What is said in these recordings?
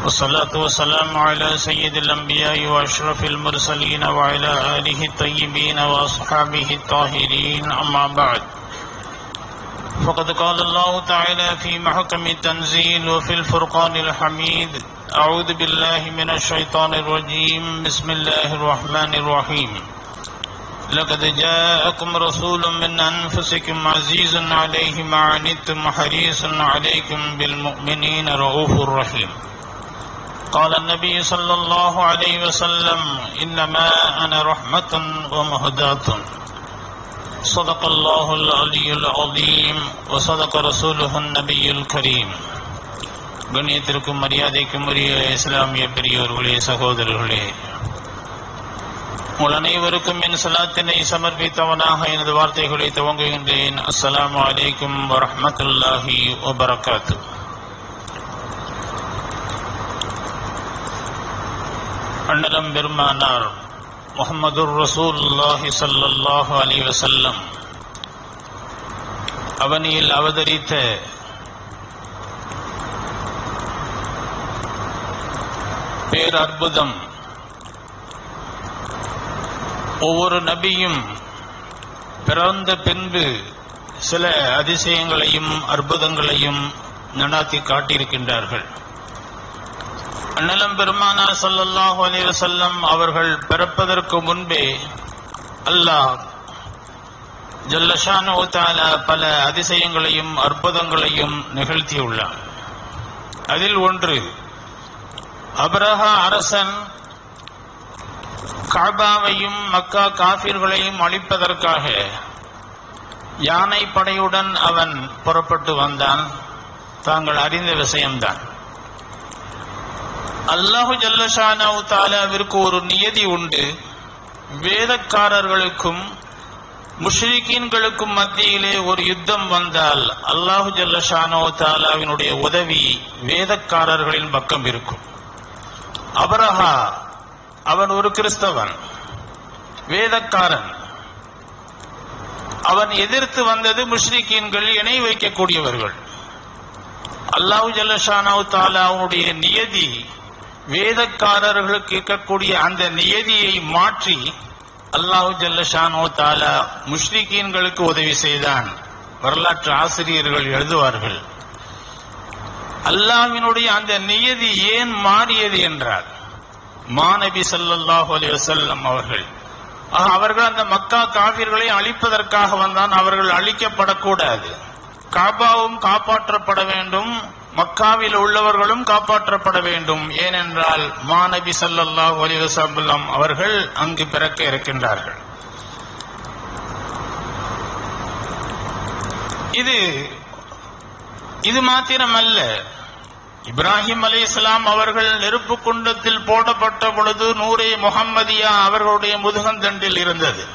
والصلاة والسلام على سيد الأنبياء وأشرف المرسلين وعلى آله الطيبين وأصحابه الطاهرين أما بعد فقد قال الله تعالى في محكم التنزيل وفي الفرقان الحميد أعوذ بالله من الشيطان الرجيم بسم الله الرحمن الرحيم لقد جاءكم رسول من أنفسكم عزيز عليه ما عنتم حريص عليكم بالمؤمنين رؤوف رحيم قال النبي صلى الله عليه وسلم إنما أنا رحمة ومهداة صدق الله العلي العظيم وصدق رسوله النبي الكريم கண்ணியத்திற்கும் மரியாதைக்கும் உரிய இஸ்லாமிய பெரியோர்களே சகோதரர்களே உங்கள் அனைவருக்கும் என் சலாத்தினை சமர்ப்பித்தவனாக எனது வார்த்தைகளை துவங்குகின்றேன் அஸ்ஸலாமு அலைக்கும் வரஹ்மத்துல்லாஹி வபரகாத்து அண்ணலம் பெருமானார் முகமதுர் ரசூலுல்லாஹி ஸல்லல்லாஹு அலைஹி வஸல்லம் அவனியில் அவதரித்த பேரற்புதம் ஒவ்வொரு நபியும் பிறந்த பின்பு சில அதிசயங்களையும் அற்புதங்களையும் நடாத்தி காட்டியிருக்கின்றார்கள் அண்ணலம் பெருமானார் ஸல்லல்லாஹு அலைஹி வஸல்லம் அவர்கள் பிறப்பதற்கு முன்பே அல்லாஹ் ஜல்லஷானு தஆலா பல அதிசயங்களையும் அற்புதங்களையும் நிகழ்த்தியுள்ளார் அதில் ஒன்று அபரஹா அரசன் காபாவையும் மக்கா காபிர்களையும் அழிப்பதற்காக யானை படையுடன் அவன் புறப்பட்டு வந்தான் தாங்கள் அறிந்த விஷயம்தான் அல்லாஹு ஜல்லஷானவு தாலாவிற்கு ஒரு நியதி உண்டு வேதக்காரர்களுக்கும் முஷ்ரிகீன்களுக்கும் மத்தியிலே ஒரு யுத்தம் வந்தால் அல்லாஹு ஜல்லஷானோ தாலாவினுடைய உதவி வேதக்காரர்களின் பக்கம் இருக்கும் அபரஹா அவன் ஒரு கிறிஸ்தவன் வேதக்காரன் அவன் எதிர்த்து வந்தது முஷ்ரிகீன்கள் இணை வைக்கக்கூடியவர்கள் அல்லாஹு ஜல்லஷானாவு தாலாவுடைய நியதி வேதக்காரர்களுக்கு இருக்கக்கூடிய அந்த நியதியை மாற்றி அல்லாஹு ஜல்லஷானோ தாலா முஷ்ரிகீன்களுக்கு உதவி செய்தான் வரலாற்று ஆசிரியர்கள் எழுதுவார்கள் அல்லாஹ்வினுடைய அந்த நியதி ஏன் மாறியது என்றார் மாநபி ஸல்லல்லாஹு அலைஹி வஸல்லம் அவர்கள் ஆக, அவர்கள் அந்த மக்கா காவிர்களை அழிப்பதற்காக வந்தான் அவர்கள் அழிக்கப்படக்கூடாது காபாவும் காப்பாற்றப்பட வேண்டும் மக்காவில் உள்ளவர்களும் காப்பாற்றப்பட வேண்டும் ஏனென்றால் மாநபி ஸல்லல்லாஹு அலைஹி வஸல்லம் அவர்கள் அங்கு பிறக்க இருக்கின்றார்கள் இது இது மாத்திரமல்ல இப்ராஹிம் அலைஹிஸ்ஸலாம் அவர்கள் நெருப்பு குண்டத்தில் போடப்பட்ட பொழுது நூரே முஹம்மதியா அவர்களுடைய முதுகந்தண்டில் இருந்தது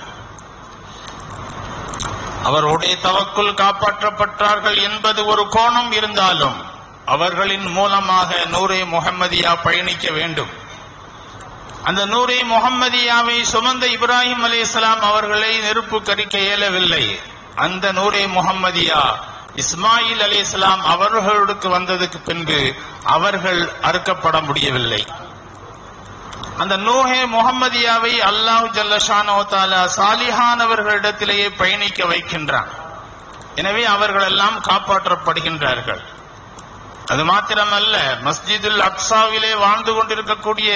அவருடைய தவக்குள் காப்பாற்றப்பட்டார்கள் என்பது ஒரு கோணம் இருந்தாலும் அவர்களின் மூலமாக நூரே முஹம்மதியா பயணிக்க வேண்டும் அந்த நூரே முஹம்மதியாவை சுமந்த இப்ராஹிம் அலைஹிஸ்ஸலாம் அவர்களை நெருப்பு கரிக்க இயலவில்லை அந்த நூரே முஹம்மதியா இஸ்மாயில் அலைஹிஸ்ஸலாம் அவர்களுக்கு வந்ததுக்கு பின்பு அவர்கள் அறுக்கப்பட முடியவில்லை அந்த நூஹே முகம்மதியாவை அல்லாஹ் ஜல்லஷானோ தாலா சாலிஹானவர்களிடத்திலேயே பயணிக்க வைக்கின்றான் எனவே அவர்கள் எல்லாம் காப்பாற்றப்படுகின்றார்கள் அது மாத்திரமல்ல மஸ்ஜிதுல் அக்ஸாவிலே வாழ்ந்து கொண்டிருக்கக்கூடிய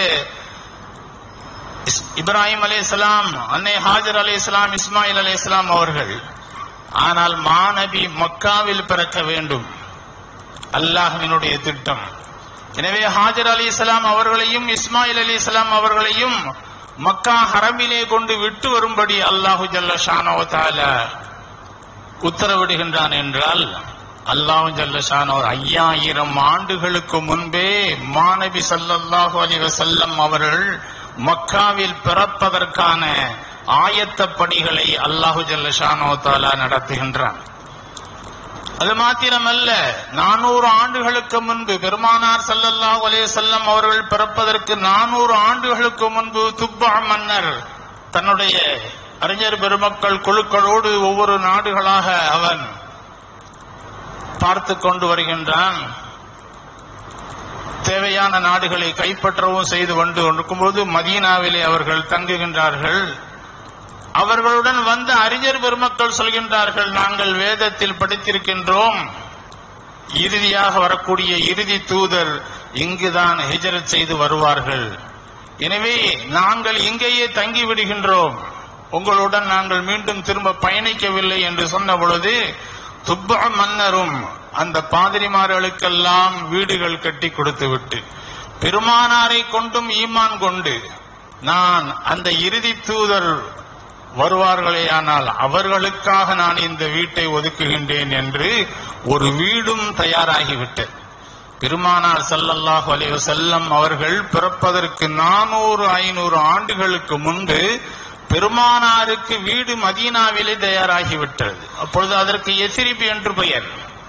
இஸ்- இப்ராஹிம் அலைஹிஸ்ஸலாம் அன்னை ஹாஜர் அலைஹிஸ்ஸலாம் இஸ்மாயில் அலைஹிஸ்ஸலாம் அவர்கள் ஆனால் மாநபி மக்காவில் பிறக்க வேண்டும் அல்லாஹ்வினுடைய திட்டம் எனவே ஹாஜர் அலி இஸ்லாம் அவர்களையும் இஸ்மாயில் அலி இஸ்லாம் அவர்களையும் மக்கா ஹரமிலே கொண்டு விட்டு வரும்படி அல்லாஹு ஜல்ல ஷானோ தாலா உத்தரவிடுகின்றான் என்றால் அல்லாஹு ஜல்ல ஷானோ ஐயாயிரம் ஆண்டுகளுக்கு முன்பே மாநபி ஸல்லல்லாஹு அலைஹி வஸல்லம் அவர்கள் மக்காவில் பிறப்பதற்கான ஆயத்த பணிகளை அல்லாஹு ஜல்ல ஷானோ தாலா நடத்துகின்றான் அது மாத்திரமல்ல நானூறு ஆண்டுகளுக்கு முன்பு பெருமானார் ஸல்லல்லாஹு அலைஹி வஸல்லம் அவர்கள் பிறப்பதற்கு நானூறு ஆண்டுகளுக்கு முன்பு துப்பா மன்னர் தன்னுடைய அறிஞர் பெருமக்கள் குழுக்களோடு ஒவ்வொரு நாடுகளாக அவன் பார்த்து கொண்டு வருகின்றான் தேவையான நாடுகளை கைப்பற்றவும் செய்து கொண்டு இருக்கும்போது மதீனாவிலே அவர்கள் தங்குகின்றார்கள் அவர்களுடன் வந்த அறிஞர் பெருமக்கள் சொல்கின்றார்கள் நாங்கள் வேதத்தில் படித்திருக்கின்றோம் இறுதியாக வரக்கூடிய இறுதி தூதர் இங்குதான் ஹிஜரத் செய்து வருவார்கள் எனவே நாங்கள் இங்கேயே தங்கி விடுகின்றோம் உங்களுடன் நாங்கள் மீண்டும் திரும்ப பயணிக்கவில்லை என்று சொன்ன பொழுது துப்ப மன்னரும் அந்த பாதிரிமார்களுக்கெல்லாம் வீடுகள் கட்டி கொடுத்து விட்டு பெருமானாரை கொண்டும் ஈமான் கொண்டு நான் அந்த இறுதி தூதர் வருவார்களேயானால் அவர்களுக்காக நான் இந்த வீட்டை ஒதுக்குகின்றேன் என்று ஒரு வீடும் தயாராகிவிட்டது பெருமானார் ஸல்லல்லாஹு அலைஹி வஸல்லம் அவர்கள் பிறப்பதற்கு நானூறு ஐநூறு ஆண்டுகளுக்கு முன்பு பெருமானாருக்கு வீடு மதீனாவிலே தயாராகிவிட்டது அப்பொழுது அதற்கு எசிரிபி என்று பெயர்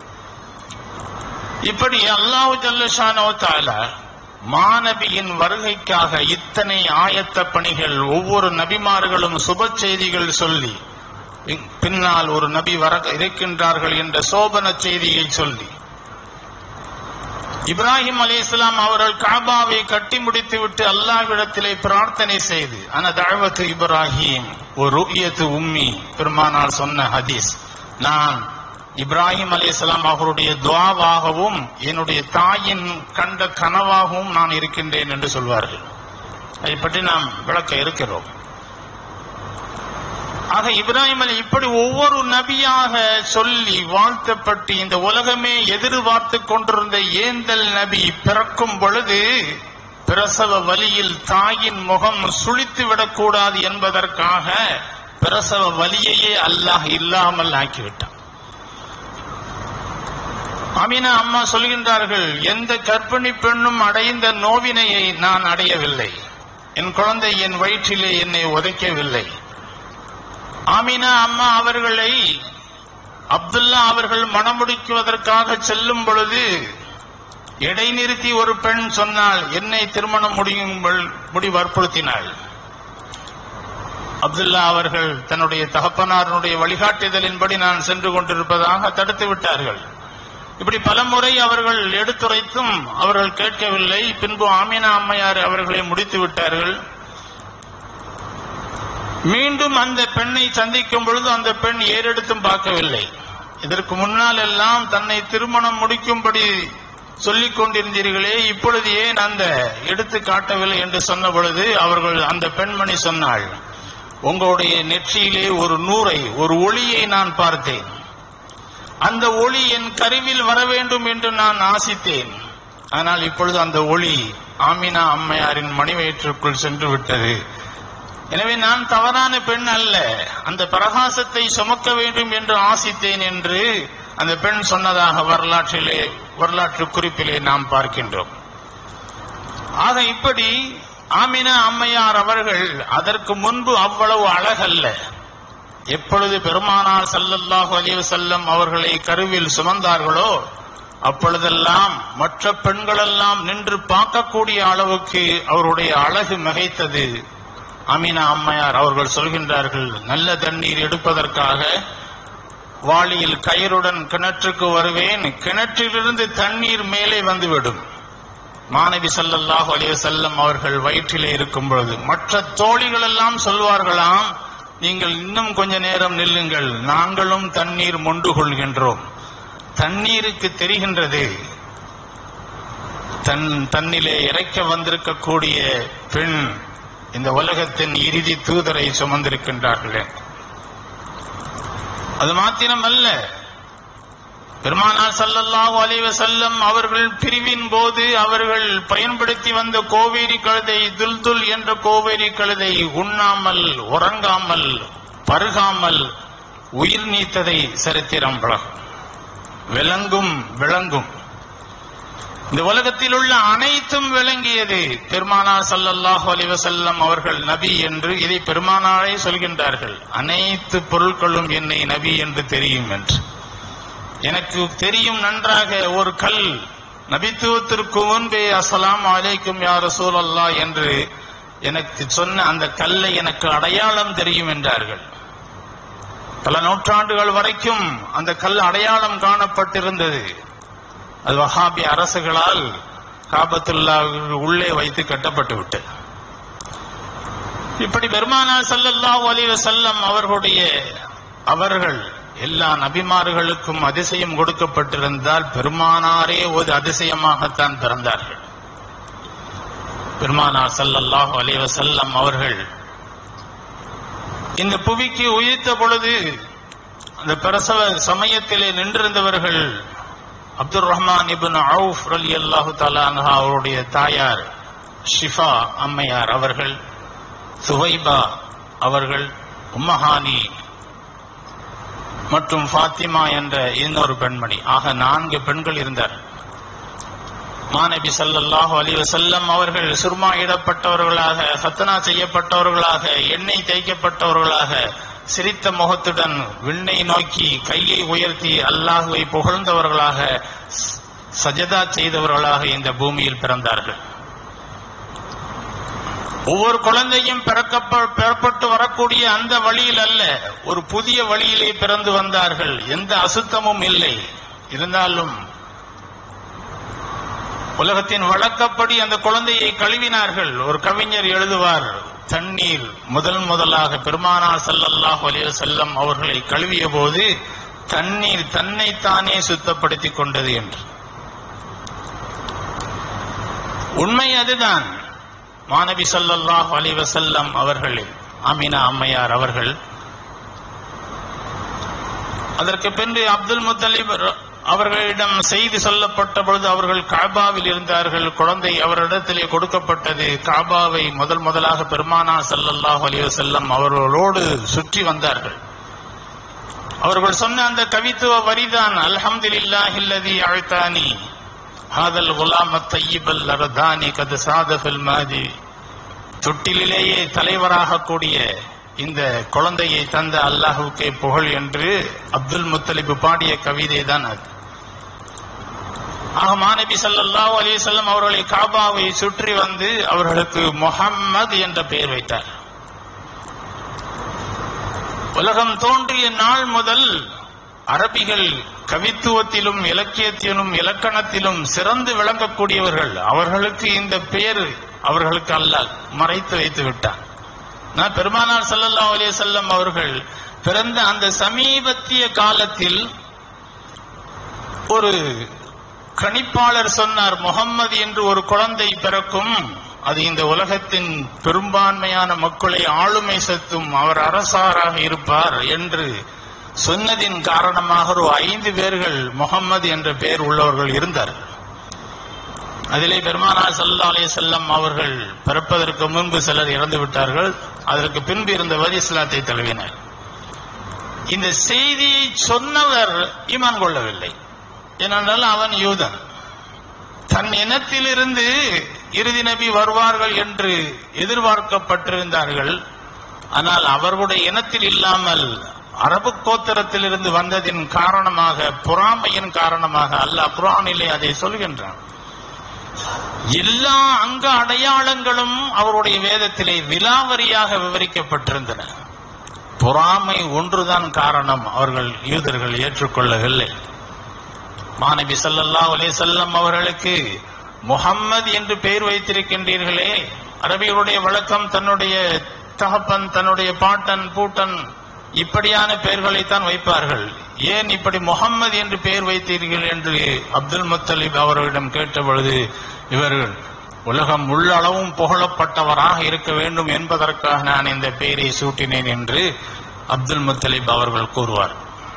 இப்படி அல்லாஹு ஜல்லஷானோ தாலா மாநபியின் வருகைக்காக இத்தனை ஆயத்த பணிகள் ஒவ்வொரு நபிமார்களும் சுப செய்திகள் சொல்லி பின்- பின்னால் ஒரு நபி வர இருக்கின்றார்கள் என்ற சோபன செய்தியை சொல்லி இப்ராஹிம் அலைஹிஸ்ஸலாம் அவர்கள் காபாவை கட்டி முடித்துவிட்டு அல்லாஹ்விடத்திலே பிரார்த்தனை செய்து அன தஅவத்து இப்ராஹிம் ஒரு ருயத்து உம்மி பெருமானார் சொன்ன ஹதீஸ் நான் இப்ராஹிம் அலைஹிஸ்ஸலாம் அவருடைய துவாவாகவும் என்னுடைய தாயின் கண்ட கனவாகவும் நான் இருக்கின்றேன் என்று சொல்வார்கள் அதை பற்றி நாம் விளக்க இருக்கிறோம் ஆக இப்ராஹிம் அலி இப்படி ஒவ்வொரு நபியாக சொல்லி வாழ்த்தப்பட்டு இந்த உலகமே எதிர்பார்த்து கொண்டிருந்த ஏந்தல் நபி பிறக்கும் பொழுது பிரசவ வலியில் தாயின் முகம் சுளித்து விடக்கூடாது என்பதற்காக பிரசவ வலியையே அல்லாஹ் இல்லாமல் ஆக்கிவிட்டான் அமீனா அம்மா சொல்கின்றார்கள் எந்த கர்ப்பிணி பெண்ணும் அடைந்த நோவினையை நான் அடையவில்லை என் குழந்தை என் வயிற்றிலே என்னை உதைக்கவில்லை ஆமினா அம்மா அவர்களை அப்துல்லா அவர்கள் மணமுடிக்குவதற்காக செல்லும் பொழுது இடைநிறுத்தி ஒரு பெண் சொன்னால் என்னை திருமணம் முடியும் முடி வற்புறுத்தினாள் அப்துல்லா அவர்கள் தன்னுடைய தகப்பனாருடைய வழிகாட்டுதலின்படி நான் சென்று கொண்டிருப்பதாக தடுத்து விட்டார்கள் இப்படி பலமுறை அவர்கள் எடுத்துரைத்தும் அவர்கள் கேட்கவில்லை பின்பு ஆமினா அம்மையார் அவர்களை முடித்து விட்டார்கள் மீண்டும் அந்த பெண்ணை சந்திக்கும் பொழுது அந்த பெண் ஏறெடுத்தும் பார்க்கவில்லை இதற்கு முன்னால் எல்லாம் தன்னை திருமணம் முடிக்கும்படி சொல்லிக் கொண்டிருந்தீர்களே இப்பொழுது ஏன் அந்த எடுத்து காட்டவில்லை என்று சொன்ன பொழுது அவர்கள் அந்த பெண்மணி சொன்னாள் உங்களுடைய நெற்றியிலே ஒரு நூரை ஒரு ஒளியை நான் பார்த்தேன் அந்த ஒளி என் கருவில் வர வேண்டும் என்று நான் ஆசித்தேன் ஆனால் இப்பொழுது அந்த ஒளி ஆமினா அம்மையாரின் மணிவயிற்றுக்குள் சென்று விட்டது எனவே நான் தவறான பெண் அல்ல அந்த பிரகாசத்தை சுமக்க வேண்டும் என்று ஆசித்தேன் என்று அந்த பெண் சொன்னதாக வரலாற்றிலே வரலாற்று குறிப்பிலே நாம் பார்க்கின்றோம் ஆக இப்படி ஆமினா அம்மையார் அவர்கள் அதற்கு முன்பு அவ்வளவு அழகல்ல எப்பொழுது பெருமானார் ஸல்லல்லாஹு அலைஹி வஸல்லம் அவர்களை கருவில் சுமந்தார்களோ அப்பொழுதெல்லாம் மற்ற பெண்களெல்லாம் நின்று பார்க்கக்கூடிய அளவுக்கு அவருடைய அழகு மிகைத்தது அமீனா அம்மையார் அவர்கள் சொல்கின்றார்கள் நல்ல தண்ணீர் எடுப்பதற்காக வாளியில் கயிறுடன் கிணற்றுக்கு வருவேன் கிணற்றிலிருந்து தண்ணீர் மேலே வந்துவிடும் மாணவி ஸல்லல்லாஹு அலைஹி வஸல்லம் அவர்கள் வயிற்றிலே இருக்கும் பொழுது மற்ற தோழிகள் எல்லாம் சொல்வார்களாம் நீங்கள் இன்னும் கொஞ்ச நேரம் நில்லுங்கள் நாங்களும் தண்ணீர் மொண்டு கொள்கின்றோம் தண்ணீருக்கு தெரிகின்றது தன் தன்னிலே இறைக்க வந்திருக்கக்கூடிய பெண் இந்த உலகத்தின் இறுதி தூதரை சுமந்திருக்கின்றார்களே அது மாத்திரமல்ல பெருமானார் ஸல்லல்லாஹு அலைஹி வஸல்லம் அவர்கள் பிரிவின் போது அவர்கள் பயன்படுத்தி வந்த கோவேரி கழுதை துல்துல் என்ற கோவேரி கழுதை உண்ணாமல் உறங்காமல் பருகாமல் உயிர் நீத்ததை சரித்திரம் பழகும் விளங்கும் விளங்கும் இந்த உலகத்தில் உள்ள அனைத்தும் விளங்கியது பெருமானார் ஸல்லல்லாஹு அலைஹி வஸல்லம் அவர்கள் நபி என்று இதை பெருமானாரே சொல்கின்றார்கள் அனைத்து பொருட்களும் என்னை நபி என்று தெரியும் என்று எனக்கு தெரியும் நன்றாக ஒரு கல் நபித்துவத்திற்கு முன்பே அஸ்ஸலாமு அலைக்கும் யா ரசூலல்லாஹ் என்று எனக்கு சொன்ன அந்த கல்லை எனக்கு அடையாளம் தெரியும் என்றார்கள் பல நூற்றாண்டுகள் வரைக்கும் அந்த கல் அடையாளம் காணப்பட்டிருந்தது அது வஹாபி அரசுகளால் காபத்துல்லா உள்ளே வைத்து கட்டப்பட்டு விட்டது இப்படி பெருமானார் ஸல்லல்லாஹு அலைஹி வஸல்லம் அவர்களுடைய அவர்கள் எல்லா நபிமார்களுக்கும் அதிசயம் கொடுக்கப்பட்டிருந்தால் பெருமானாரே ஒரு அதிசயமாகத்தான் பிறந்தார்கள் பெருமானார் ஸல்லல்லாஹு அலைஹி வஸல்லம் அவர்கள் இந்த புவிக்கு உயிர்த்த பொழுது அந்த பிரசவ சமயத்திலே நின்றிருந்தவர்கள் அப்துல் ரஹ்மான் இப்னு அவுஃப் ரலியல்லாஹு தஆலா அன்ஹா அவருடைய தாயார் ஷிஃபா அம்மையார் அவர்கள் சுவைபா அவர்கள் உம்மஹானி மற்றும் ஃபாத்திமா என்ற இன்னொரு பெண்மணி ஆக நான்கு பெண்கள் இருந்தார் மாநபி ஸல்லல்லாஹு அலைஹி வஸல்லம் அவர்கள் சுர்மா இடப்பட்டவர்களாக ஹத்தனா செய்யப்பட்டவர்களாக எண்ணெய் தேய்க்கப்பட்டவர்களாக சிரித்த முகத்துடன் விண்ணை நோக்கி கையை உயர்த்தி அல்லாஹுவை புகழ்ந்தவர்களாக ஸ்- சஜதா செய்தவர்களாக இந்த பூமியில் பிறந்தார்கள் ஒவ்வொரு குழந்தையும் பிறக்கப்ப- பிறப்பட்டு வரக்கூடிய அந்த வழியில் அல்ல ஒரு புதிய வழியிலே பிறந்து வந்தார்கள் எந்த அசுத்தமும் இல்லை இருந்தாலும் உலகத்தின் வழக்கப்படி அந்த குழந்தையை கழுவினார்கள் ஒரு கவிஞர் எழுதுவார் தண்ணீர் முதல் முதலாக பெருமானார் ஸல்லல்லாஹு அலைஹி வஸல்லம் அவர்களை கழுவிய போது தண்ணீர் தன்னைத்தானே சுத்தப்படுத்திக் கொண்டது என்று உண்மை அதுதான் மாணவி ஸல்லல்லாஹு அலைஹி வஸல்லம் அவர்கள் அமினா அம்மையார் அவர்கள் அதற்கு பின்பு அப்துல் முத்தலிப் ர- அவர்களிடம் செய்தி சொல்லப்பட்ட பொழுது அவர்கள் காபாவில் இருந்தார்கள் குழந்தை அவரிடத்திலே கொடுக்கப்பட்டது காபாவை முதல் முதலாக பெருமானா ஸல்லல்லாஹு அலைஹி வஸல்லம் அவர்களோடு சுற்றி வந்தார்கள் அவர்கள் சொன்ன அந்த கவித்துவ வரிதான் அல்ஹம்துலில்லாஹி அல்லதி அழ்தானி ஹாதல் குலாம தையிபல் அரதானி கது சாதஃபில் மாதி தொட்டிலேயே தலைவராக கூடிய இந்த குழந்தையை தந்த அல்லாஹுக்கே புகழ் என்று அப்துல் முத்தலிப் பாடிய கவிதை தான் அது ஆக மாநபி ஸல்லல்லாஹு அலைஹி வஸல்லம் அவர்களை காபாவை சுற்றி வந்து அவர்களுக்கு முஹம்மது என்ற பெயர் வைத்தார் உலகம் தோன்றிய நாள் முதல் அரபிகள் கவித்துவத்திலும் இலக்கியத்திலும் இலக்கணத்திலும் சிறந்து விளங்கக்கூடியவர்கள் அவர்களுக்கு இந்த பெயர் அவர்களுக்கு அல்லாஹ் மறைத்து வைத்து விட்டார் நான் பெருமானார் ஸல்லல்லாஹு அலைஹி வஸல்லம் அவர்கள் பிறந்த அந்த சமீபத்திய காலத்தில் ஒரு கணிப்பாளர் சொன்னார் முகம்மது என்று ஒரு குழந்தை பிறக்கும் அது இந்த உலகத்தின் பெரும்பான்மையான மக்களை ஆளுமை செத்தும் அவர் அரசாராக இருப்பார் என்று சொன்னதின் காரணமாக ஒரு ஐந்து பேர்கள் முகம்மது என்ற பெயர் உள்ளவர்கள் இருந்தார்கள் அதிலே பெருமானார் ஸல்லல்லாஹு அலைஹி வஸல்லம் அவர்கள் பிறப்பதற்கு முன்பு சிலர் இறந்து விட்டார்கள் அதற்கு பின்பு இருந்த வரி இஸ்லாத்தை தழுவினர் இந்த செய்தியை சொன்னவர் ஈமான் கொள்ளவில்லை ஏனென்றால் அவன் யூதன் தன் இனத்திலிருந்து இறுதி நபி வருவார்கள் என்று எதிர்பார்க்கப்பட்டிருந்தார்கள் ஆனால் அவர்களுடைய இனத்தில் இல்லாமல் அரபு கோத்திரத்திலிருந்து வந்ததின் காரணமாக பொறாமையின் காரணமாக அல்லாஹ் குர்ஆனிலே அதை சொல்கின்றான் எல்லா அங்க அடையாளங்களும் அவருடைய வேதத்திலே விலாவரியாக விவரிக்கப்பட்டிருந்தன பொறாமை ஒன்றுதான் காரணம் அவர்கள் யூதர்கள் ஏற்றுக்கொள்ளவில்லை மாநபி ஸல்லல்லாஹு அலைஹி வஸல்லம் அவர்களுக்கு முஹம்மது என்று பெயர் வைத்திருக்கின்றீர்களே அரபிகளுடைய வழக்கம் தன்னுடைய தகப்பன் தன்னுடைய பாட்டன் பூட்டன் இப்படியான பெயர்களைத்தான் வைப்பார்கள் ஏன் இப்படி முகம்மது என்று பெயர் வைத்தீர்கள் என்று அப்துல் முத்தலிப் அவர்களிடம் கேட்ட பொழுது இவர்கள் உலகம் உள்ளளவும் புகழப்பட்டவராக இருக்க வேண்டும் என்பதற்காக நான் இந்த பெயரை சூட்டினேன் என்று அப்துல் முத்தலிப் அவர்கள் கூறுவார்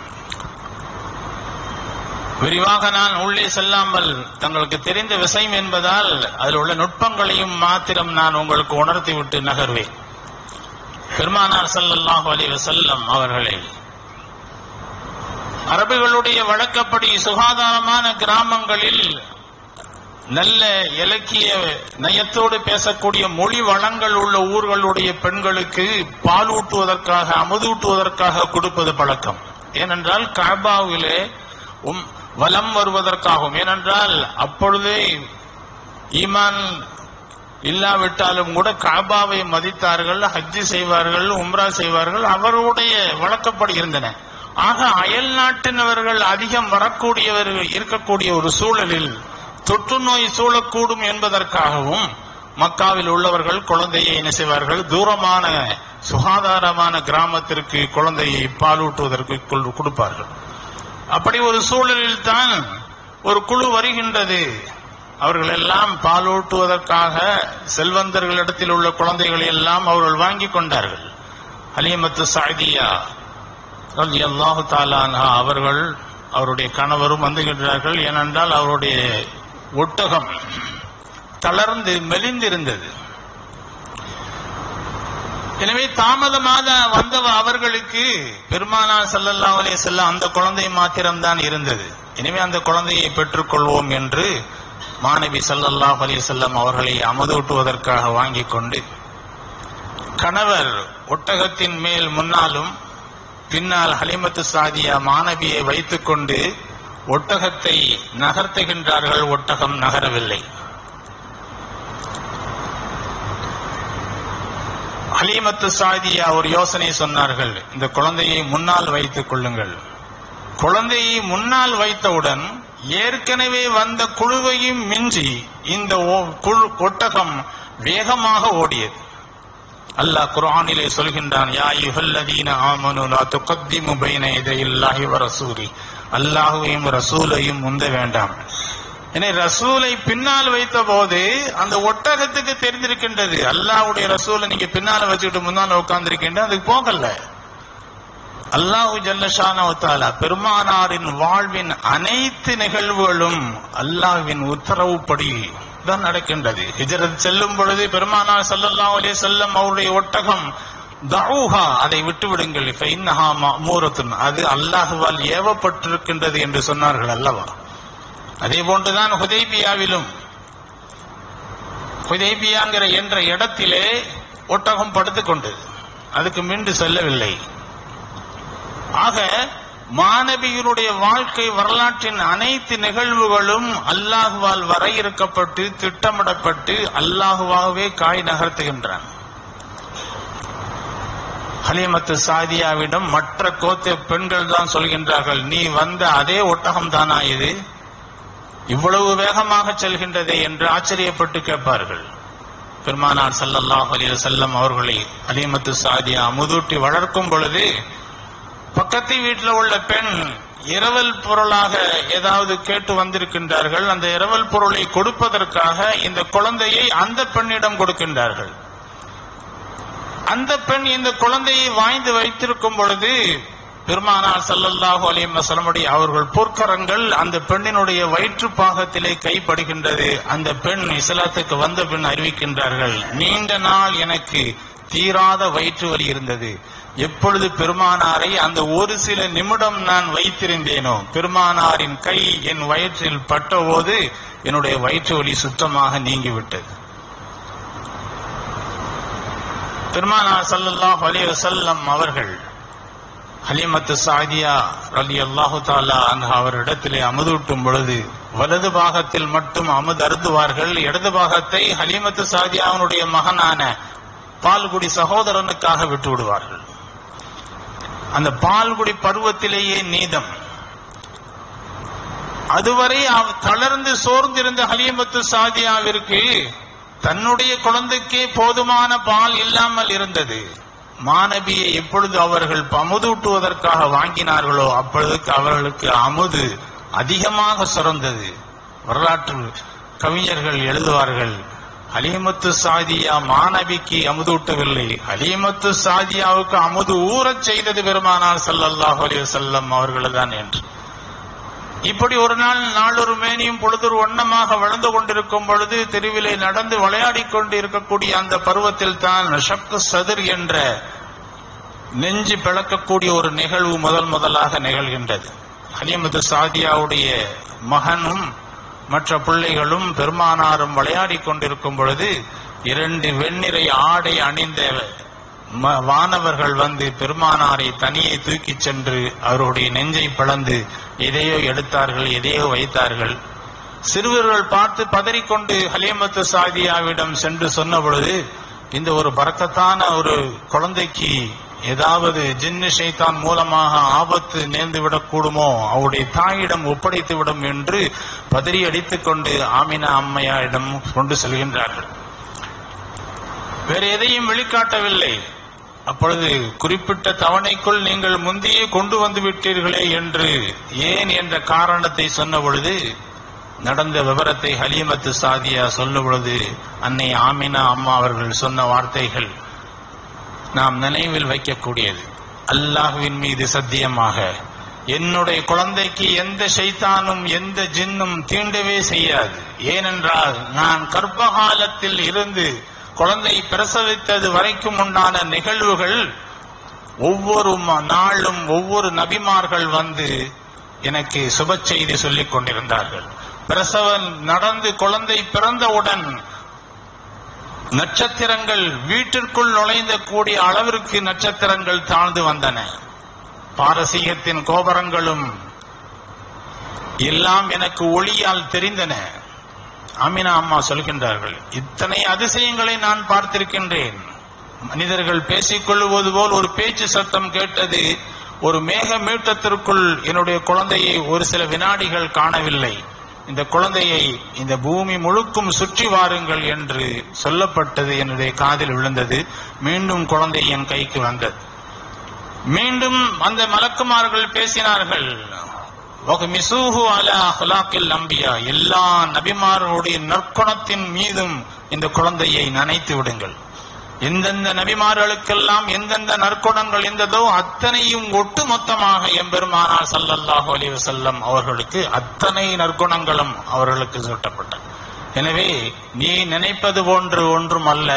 விரிவாக நான் உள்ளே செல்லாமல் தங்களுக்கு தெரிந்த விஷயம் என்பதால் அதில் உள்ள நுட்பங்களையும் மாத்திரம் நான் உங்களுக்கு உணர்த்திவிட்டு நகர்வேன் பெருமானார் ஸல்லல்லாஹு அலைஹி வஸல்லம் அவர்களை அரபுகளுடைய வழக்கப்படி சுகாதாரமான கிராமங்களில் நல்ல இலக்கிய நயத்தோடு பேசக்கூடிய மொழி வளங்கள் உள்ள ஊர்களுடைய பெண்களுக்கு பால் ஊட்டுவதற்காக அமுதூட்டுவதற்காக கொடுப்பது பழக்கம் ஏனென்றால் காபாவிலே உம் வலம் வருவதற்காகும் ஏனென்றால் அப்பொழுதே ஈமான் இல்லாவிட்டாலும் கூட காபாவை மதித்தார்கள் ஹஜ்ஜி செய்வார்கள் உம்ரா செய்வார்கள் அவருடைய வழக்கப்படி இருந்தன ஆக அயல் நாட்டினவர்கள் அதிகம் வரக்கூடியவர்கள் இருக்கக்கூடிய ஒரு சூழலில் தொற்று நோய் சூழக்கூடும் என்பதற்காகவும் மக்காவில் உள்ளவர்கள் குழந்தையை என்ன செய்வார்கள் தூரமான சுகாதாரமான கிராமத்திற்கு குழந்தையை பாலூட்டுவதற்கு கொள்- கொடுப்பார்கள் அப்படி ஒரு சூழலில் தான் ஒரு குழு வருகின்றது அவர்கள் எல்லாம் பாலூட்டுவதற்காக செல்வந்தர்களிடத்தில் உள்ள குழந்தைகளை எல்லாம் அவர்கள் வாங்கி கொண்டார்கள் அலியமத்து சாதியா அல்லாஹு தாலானா அவர்கள் அவருடைய கணவரும் வந்துகின்றார்கள் ஏனென்றால் அவருடைய ஒட்டகம் தளர்ந்து மெலிந்திருந்தது எனவே தாமதமாக வந்த அவர்களுக்கு பெருமானார் ஸல்லல்லாஹு அலைஹி வஸல்லம் அந்த குழந்தை மாத்திரம்தான் இருந்தது எனவே அந்த குழந்தையை பெற்றுக்கொள்வோம் என்று மாணவி ஸல்லல்லாஹு அலைஹி வஸல்லம் அவர்களை அமுதூட்டுவதற்காக வாங்கிக் கொண்டு கணவர் ஒட்டகத்தின் மேல் முன்னாலும் பின்னால் ஹலிமத்து சாதியா மாணவியை வைத்துக்கொண்டு ஒட்டகத்தை நகர்த்துகின்றார்கள் ஒட்டகம் நகரவில்லை ஹலீமத்து சாதியா ஒரு யோசனை சொன்னார்கள் இந்த குழந்தையை முன்னால் வைத்துக் கொள்ளுங்கள் குழந்தையை முன்னால் வைத்தவுடன் ஏற்கனவே வந்த குழுவையும் மிஞ்சி இந்த ஓ- குழு ஒட்டகம் வேகமாக ஓடியது அல்லாஹ் குர்ஆனிலே சொல்கின்றான் யா அய்யுஹல்லதீன ஆமனு லா துகத்திமு பைன யதையில்லாஹி வ ரசூலி அல்லாஹ்வையும் ரசூலையும் முந்த வேண்டாம் எனவே ரசூலை பின்னால் வைத்த போது அந்த ஒட்டகத்துக்கு தெரிந்திருக்கின்றது அல்லாஹ்வுடைய ரசூலை நீங்க பின்னால வச்சுக்கிட்டு முன்னால உட்கார்ந்திருக்கின்ற அதுக்கு போகல அல்லாஹு ஜல்லஷானவத்தாலா பெருமானாரின் வாழ்வின் அனைத்து நிகழ்வுகளும் அல்லாஹ்வின் உத்தரவுப்படி தான் நடக்கின்றது ஹிஜரத் செல்லும் பொழுது பெருமானார் ஸல்லல்லாஹு அலைஹி வஸல்லம் அவருடைய ஒட்டகம் தஊஹா அதை விட்டு விடுங்கள் ஃபைன்னஹா மஅமூரத்துன் அது அல்லாஹ்வால் ஏவப்பட்டிருக்கின்றது என்று சொன்னார்கள் அல்லவா அதே போன்றுதான் ஹுதைபியாவிலும் ஹுதைபியாங்கிற என்ற இடத்திலே ஒட்டகம் படுத்துக் கொண்டது அதுக்கு மீண்டு செல்லவில்லை ஆக மாணவியருடைய வாழ்க்கை வரலாற்றின் அனைத்து நிகழ்வுகளும் அல்லாஹுவால் வரையறுக்கப்பட்டு திட்டமிடப்பட்டு அல்லாஹுவாகவே காய் நகர்த்துகின்றான் ஹலீமத்து சாதியாவிடம் மற்ற கோத்த பெண்கள் தான் சொல்கின்றார்கள் நீ வந்த அதே ஒட்டகம் தானா இது இவ்வளவு வேகமாக செல்கின்றதே என்று ஆச்சரியப்பட்டு கேட்பார்கள் பெருமானார் ஸல்லல்லாஹு அலைஹி வஸல்லம் அவர்களை அலிமத்து சாதியா அமுதூட்டி வளர்க்கும் பொழுது பக்கத்து வீட்டில் உள்ள பெண் இரவல் பொருளாக ஏதாவது கேட்டு வந்திருக்கின்றார்கள் அந்த இரவல் பொருளை கொடுப்பதற்காக இந்த குழந்தையை அந்த பெண்ணிடம் கொடுக்கின்றார்கள் அந்த பெண் இந்த குழந்தையை வாய்ந்து வைத்திருக்கும் பொழுது பெருமானார் ஸல்லல்லாஹு அலைஹி வஸல்லமுடைய அவர்கள் பொற்கரங்கள் அந்த பெண்ணினுடைய வயிற்று பாகத்திலே கைப்படுகின்றது அந்த பெண் இஸ்லாத்துக்கு வந்த பின் அறிவிக்கின்றார்கள் நீண்ட நாள் எனக்கு தீராத வயிற்று வலி இருந்தது எப்பொழுது பெருமானாரை அந்த ஒரு சில நிமிடம் நான் வைத்திருந்தேனோ பெருமானாரின் கை என் வயிற்றில் பட்டபோது என்னுடைய வயிற்று வலி சுத்தமாக நீங்கிவிட்டது பெருமானார் ஸல்லல்லாஹு அலைஹி வஸல்லம் அவர்கள் ஹலிமத்து சாதியா ரலி அல்லாஹு தாலா அன்ஹா அவரிடத்திலே அமுதூட்டும் பொழுது வலது பாகத்தில் மட்டும் அமுது அருந்துவார்கள் இடது பாகத்தை ஹலிமத்து சாதியாவினுடைய மகனான பால்குடி சகோதரனுக்காக விட்டு விடுவார்கள் அந்த பால்குடி பருவத்திலேயே நீதம் அதுவரை அவ- தளர்ந்து சோர்ந்திருந்த ஹலீமத்து சாதியாவிற்கு தன்னுடைய குழந்தைக்கே போதுமான பால் இல்லாமல் இருந்தது மாணவியை எப்பொழுது அவர்கள் அமுதூட்டுவதற்காக வாங்கினார்களோ அப்பொழுதுக்கு அவர்களுக்கு அமுது அதிகமாக சுரந்தது வரலாற்று கவிஞர்கள் எழுதுவார்கள் அலிமத்து சாதியா மாணவிக்கு அமுதூட்டவில்லை அலிமத்து சாதியாவுக்கு அமுது ஊறச் செய்தது பெருமானார் ஸல்லல்லாஹு அலைஹி வஸல்லம் அவர்கள்தான் என்று இப்படி ஒரு நாள் நாளொரு மேனியும் பொழுதொரு வண்ணமாக வளர்ந்து கொண்டிருக்கும் பொழுது தெருவிலே நடந்து விளையாடிக் கொண்டு இருக்கக்கூடிய அந்த பருவத்தில் தான் ஷக்கு சதுர் என்ற நெஞ்சு பிளக்கக்கூடிய ஒரு நிகழ்வு முதல் முதலாக நிகழ்கின்றது ஹலிமது சாதியாவுடைய மகனும் மற்ற பிள்ளைகளும் பெருமானாரும் விளையாடிக் கொண்டிருக்கும் பொழுது இரண்டு வெண்ணிறை ஆடை அணிந்த ம- வானவர்கள் வந்து பெருமானாரை தனியே தூக்கிச் சென்று அவருடைய நெஞ்சை பிளந்து எதையோ எடுத்தார்கள் எதையோ வைத்தார்கள் சிறுவர்கள் பார்த்து பதறிக்கொண்டு ஹலீமத்து சாதியாவிடம் சென்று சொன்ன பொழுது இந்த ஒரு பறக்கத்தான ஒரு குழந்தைக்கு ஏதாவது ஜின்னு ஷைத்தான் மூலமாக ஆபத்து நேர்ந்து விடக்கூடுமோ அவருடைய தாயிடம் ஒப்படைத்து விடும் என்று பதறி அடித்துக் கொண்டு ஆமினா அம்மையாரிடம் கொண்டு செல்கின்றார்கள் வேற எதையும் வெளிக்காட்டவில்லை அப்பொழுது குறிப்பிட்ட தவணைக்குள் நீங்கள் முந்தையே கொண்டு வந்து விட்டீர்களே என்று ஏன் என்ற காரணத்தை சொன்ன பொழுது நடந்த விவரத்தை ஹலீமத்து சாதியா சொல்லும் பொழுது அன்னை ஆமினா அம்மா அவர்கள் சொன்ன வார்த்தைகள் நாம் நினைவில் வைக்கக்கூடியது அல்லாஹ்வின் மீது சத்தியமாக என்னுடைய குழந்தைக்கு எந்த ஷைத்தானும் எந்த ஜின்னும் தீண்டவே செய்யாது ஏனென்றால் நான் கர்ப்பகாலத்தில் இருந்து குழந்தை பிரசவித்தது வரைக்கும் உண்டான நிகழ்வுகள் ஒவ்வொரு ம- நாளும் ஒவ்வொரு நபிமார்கள் வந்து எனக்கு சுப செய்தி சொல்லிக் கொண்டிருந்தார்கள் பிரசவம் நடந்து குழந்தை பிறந்தவுடன் நட்சத்திரங்கள் வீட்டிற்குள் நுழைந்த கூடிய அளவிற்கு நட்சத்திரங்கள் தாழ்ந்து வந்தன பாரசீகத்தின் கோபுரங்களும் எல்லாம் எனக்கு ஒளியால் தெரிந்தன அமினா அம்மா சொல்கின்றார்கள் இத்தனை அதிசயங்களை நான் பார்த்திருக்கின்றேன் மனிதர்கள் பேசிக் கொள்ளுவது போல் ஒரு பேச்சு சத்தம் கேட்டது ஒரு மேக மீட்டத்திற்குள் என்னுடைய குழந்தையை ஒரு சில வினாடிகள் காணவில்லை இந்த குழந்தையை இந்த பூமி முழுக்கும் சுற்றி வாருங்கள் என்று சொல்லப்பட்டது என்னுடைய காதில் விழுந்தது மீண்டும் குழந்தை என் கைக்கு வந்தது மீண்டும் அந்த மலக்குமார்கள் பேசினார்கள் மிசூஹு அலா அஹ்லாக்கில் அம்பியா எல்லா நபிமார்களுடைய நற்குணத்தின் மீதும் இந்த குழந்தையை நனைத்து விடுங்கள் எந்தெந்த நபிமார்களுக்கெல்லாம் எந்தெந்த நற்குணங்கள் இருந்ததோ அத்தனையும் ஒட்டு மொத்தமாக எம்பெருமானார் ஸல்லல்லாஹு அலைஹி வஸல்லம் அவர்களுக்கு அத்தனை நற்குணங்களும் அவர்களுக்கு சூட்டப்பட்டன எனவே நீ நினைப்பது போன்று ஒன்றும் அல்ல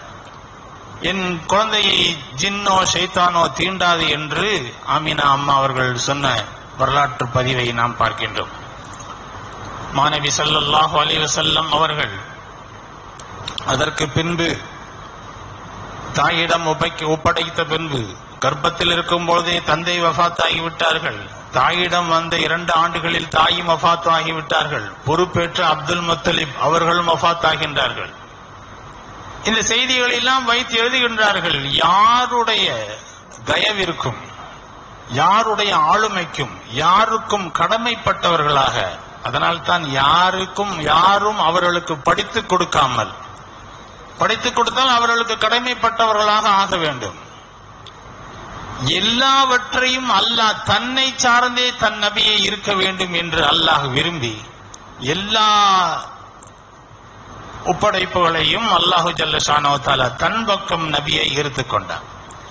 என் குழந்தையை ஜின்னோ ஷைத்தானோ தீண்டாது என்று ஆமினா அம்மா அவர்கள் சொன்ன வரலாற்று பதிவை நாம் பார்க்கின்றோம் மாணவி ஸல்லல்லாஹு அலைஹி வஸல்லம் அவர்கள் அதற்கு பின்பு தாயிடம் ஒப்பைக்கு ஒப்படைத்த பின்பு கர்ப்பத்தில் இருக்கும் பொழுதே தந்தை வஃபாத் ஆகிவிட்டார்கள் தாயிடம் வந்த இரண்டு ஆண்டுகளில் தாயும் வஃபாத் ஆகிவிட்டார்கள் பொறுப்பேற்ற அப்துல் முத்தலிப் அவர்களும் வஃபாத் ஆகின்றார்கள் இந்த செய்திகளை எல்லாம் வைத்து எழுதுகின்றார்கள் யாருடைய தயவிற்கும் யாருடைய ஆளுமைக்கும் யாருக்கும் கடமைப்பட்டவர்களாக அதனால்தான் யாருக்கும் யாரும் அவர்களுக்கு படித்துக் கொடுக்காமல் படித்துக் கொடுத்தால் அவர்களுக்கு கடமைப்பட்டவர்களாக ஆக வேண்டும் எல்லாவற்றையும் அல்லாஹ் தன்னை சார்ந்தே தன் நபியை இருக்க வேண்டும் என்று அல்லாஹ் விரும்பி எல்லா ஒப்படைப்புகளையும் அல்லாஹு ஜல்லஷானோ தாலா தன் பக்கம் நபியை ஈர்த்துக் கொண்டார்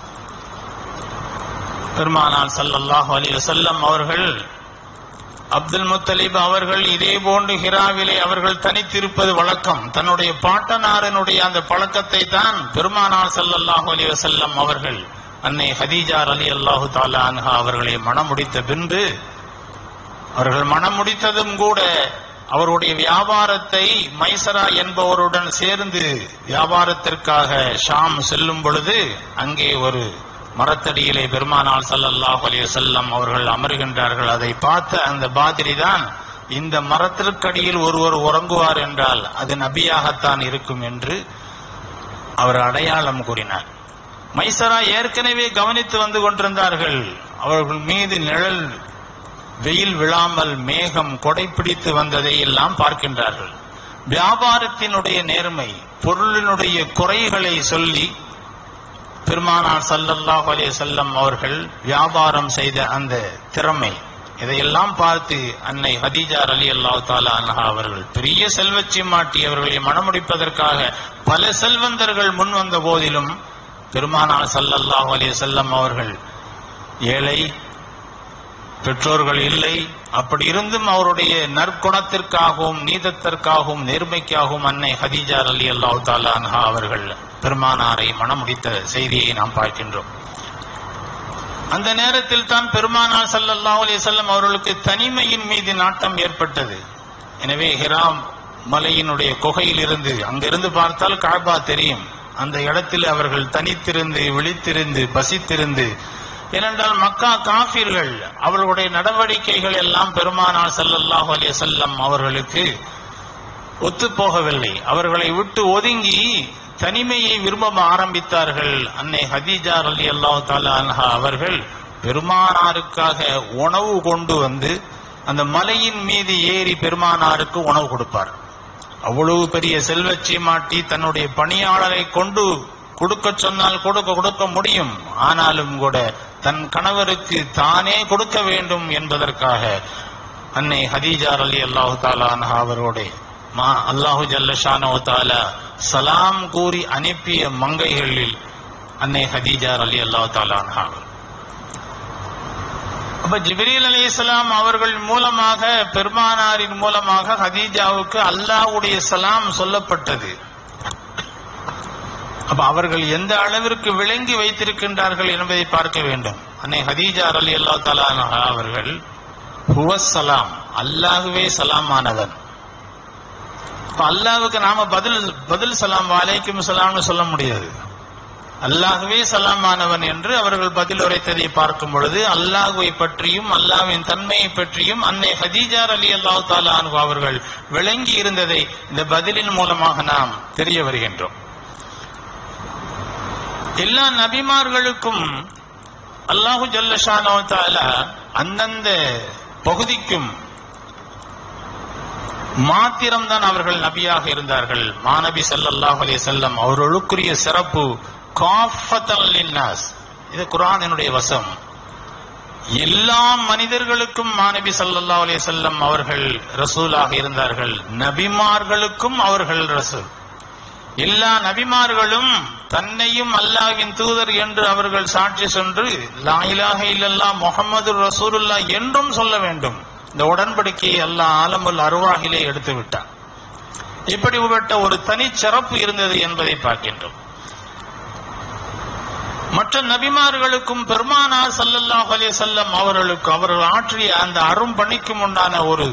பெருமானார் ஸல்லல்லாஹு அலைஹி வஸல்லம் அவர்கள் அப்துல் முத்தலிப் அவர்கள் இதே போன்று ஹிராவிலே அவர்கள் தனித்திருப்பது வழக்கம் தன்னுடைய பாட்டனாரனுடைய அந்த பழக்கத்தை தான் பெருமானார் ஸல்லல்லாஹு அலைஹி வஸல்லம் அவர்கள் அன்னை ஹதீஜா அலி அல்லாஹு தாலா அன்ஹா அவர்களை மணம் முடித்த பின்பு அவர்கள் மணம் முடித்ததும் கூட அவருடைய வியாபாரத்தை மைசரா என்பவருடன் சேர்ந்து வியாபாரத்திற்காக ஷாம் செல்லும் பொழுது அங்கே ஒரு மரத்தடியிலே பெருமானார் ஸல்லல்லாஹு அலைஹி வஸல்லம் அவர்கள் அமர்கின்றார்கள் அதை பார்த்த அந்த பாதிரி தான் இந்த மரத்திற்கடியில் ஒருவர் உறங்குவார் என்றால் அது நபியாகத்தான் இருக்கும் என்று அவர் அடையாளம் கூறினார் மைசரா ஏற்கனவே கவனித்து வந்து கொண்டிருந்தார்கள் அவர்கள் மீது நிழல் வெயில் விழாமல் மேகம் கொடைப்பிடித்து வந்ததை எல்லாம் பார்க்கின்றார்கள் வியாபாரத்தினுடைய நேர்மை பொருளினுடைய குறைகளை சொல்லி பெருமானார் ஸல்லல்லாஹு அலைஹி வஸல்லம் அவர்கள் வியாபாரம் செய்த அந்த திறமை இதையெல்லாம் பார்த்து அன்னை ஹதீஜா அலி அல்லாஹ் தாலா அன்ஹா அவர்கள் பெரிய செல்வச்சி மாட்டி அவர்களை மணமுடிப்பதற்காக பல செல்வந்தர்கள் முன் வந்த போதிலும் பெருமானார் ஸல்லல்லாஹு அலைஹி வஸல்லம் அவர்கள் ஏழை பெற்றோர்கள் இல்லை அப்படி இருந்தும் அவருடைய நற்குணத்திற்காகவும் நீதத்திற்காகவும் நேர்மைக்காகவும் அன்னை ஹதீஜா அலி அல்லாஹ் தாலா அன்ஹா அவர்கள் பெருமானாரை மணமுடித்த செய்தியை நாம் பார்க்கின்றோம் அந்த நேரத்தில் தான் பெருமானார் ஸல்லல்லாஹு அலைஹி வஸல்லம் அவர்களுக்கு தனிமையின் மீது நாட்டம் ஏற்பட்டது எனவே ஹிராம் மலையினுடைய குகையில் இருந்து அங்கிருந்து பார்த்தால் காபா தெரியும் அந்த இடத்தில் அவர்கள் தனித்திருந்து விழித்திருந்து பசித்திருந்து ஏனென்றால் மக்கா காஃபிர்கள் அவர்களுடைய நடவடிக்கைகள் எல்லாம் பெருமானார் ஸல்லல்லாஹு அலைஹி வஸல்லம் அவர்களுக்கு ஒத்துப்போகவில்லை அவர்களை விட்டு ஒதுங்கி தனிமையை விரும்ப ஆரம்பித்தார்கள் அன்னை ஹதீஜா அலி அல்லாஹ் தாலா அன்ஹா அவர்கள் பெருமானாருக்காக உணவு கொண்டு வந்து அந்த மலையின் மீது ஏறி பெருமானாருக்கு உணவு கொடுப்பார் அவ்வளவு பெரிய செல்வச்சி மாட்டி தன்னுடைய பணியாளரை கொண்டு கொடுக்க சொன்னால் கொடுக்க கொடுக்க முடியும் ஆனாலும் கூட தன் கணவருக்கு தானே கொடுக்க வேண்டும் என்பதற்காக அன்னை ஹதீஜா அலி அல்லாஹு தாலா அன்ஹா அவரோட மா அல்லாஹு ஜல்லஷானோ தாலா சலாம் கூறி அனுப்பிய மங்கைகளில் அன்னை ஹதீஜா அலி அல்லாஹு தாலா அன்ஹா அவர். அப்ப ஜிப்ரீல் அலைஹிஸ்ஸலாம் அவர்கள் மூலமாக பெருமானாரின் மூலமாக ஹதீஜாவுக்கு அல்லாஹ்வுடைய சலாம் சொல்லப்பட்டது அப்ப அவர்கள் எந்த அளவிற்கு விளங்கி வைத்திருக்கின்றார்கள் என்பதை பார்க்க வேண்டும் அன்னை ஹதீஜா அலி அல்லா தலா அவர்கள் ஹுவஸ் சலாம் அல்லாஹுவே சலாமானவன் அப்ப அல்லாஹ்வுக்கு நாம பதில் பதில் சலாம் வலைக்கும் சலாம்னு சொல்ல முடியாது அல்லாஹுவே சலாமானவன் என்று அவர்கள் பதில் உரைத்ததை பார்க்கும் பொழுது அல்லாஹுவை பற்றியும் அல்லாஹ்வின் தன்மையை பற்றியும் அன்னை ஹதீஜார் அலி அல்லாஹ் தாலானு அவர்கள் விளங்கி இருந்ததை இந்த பதிலின் மூலமாக நாம் தெரிய வருகின்றோம் எல்லா நபிமார்களுக்கும் அல்லாஹு ஜல்லஷானோ தாலா அந்தந்த பகுதிக்கும் மாத்திரம்தான் அவர்கள் நபியாக இருந்தார்கள் மாநபி ஸல்லல்லாஹு அலைஹி வஸல்லம் அவர்களுக்குரிய சிறப்பு காஃபத்தல் லின்னாஸ் இது குர்ஆனினுடைய வசம் எல்லா மனிதர்களுக்கும் மாநபி ஸல்லல்லாஹு அலைஹி வஸல்லம் அவர்கள் ரசூலாக இருந்தார்கள் நபிமார்களுக்கும் அவர்கள் ரசூல் எல்லா நபிமார்களும் தன்னையும் அல்லாஹ்வின் தூதர் என்று அவர்கள் சாட்சி சென்று லா இலாஹ இல்லல்லாஹ் முஹம்மது ரசூலுல்லாஹ் என்றும் சொல்ல வேண்டும் இந்த உடன்படிக்கையை அல்லாஹ் ஆலமுல் அருவாகிலே எடுத்து விட்டான் இப்படிப்பட்ட ஒரு தனி சிறப்பு இருந்தது என்பதை பார்க்கின்றோம் மற்ற நபிமார்களுக்கும் பெருமானார் ஸல்லல்லாஹு அலைஹி வஸல்லம் அவர்களுக்கு அவர்கள் ஆற்றிய அந்த அரும் பணிக்கும் உண்டான ஒரு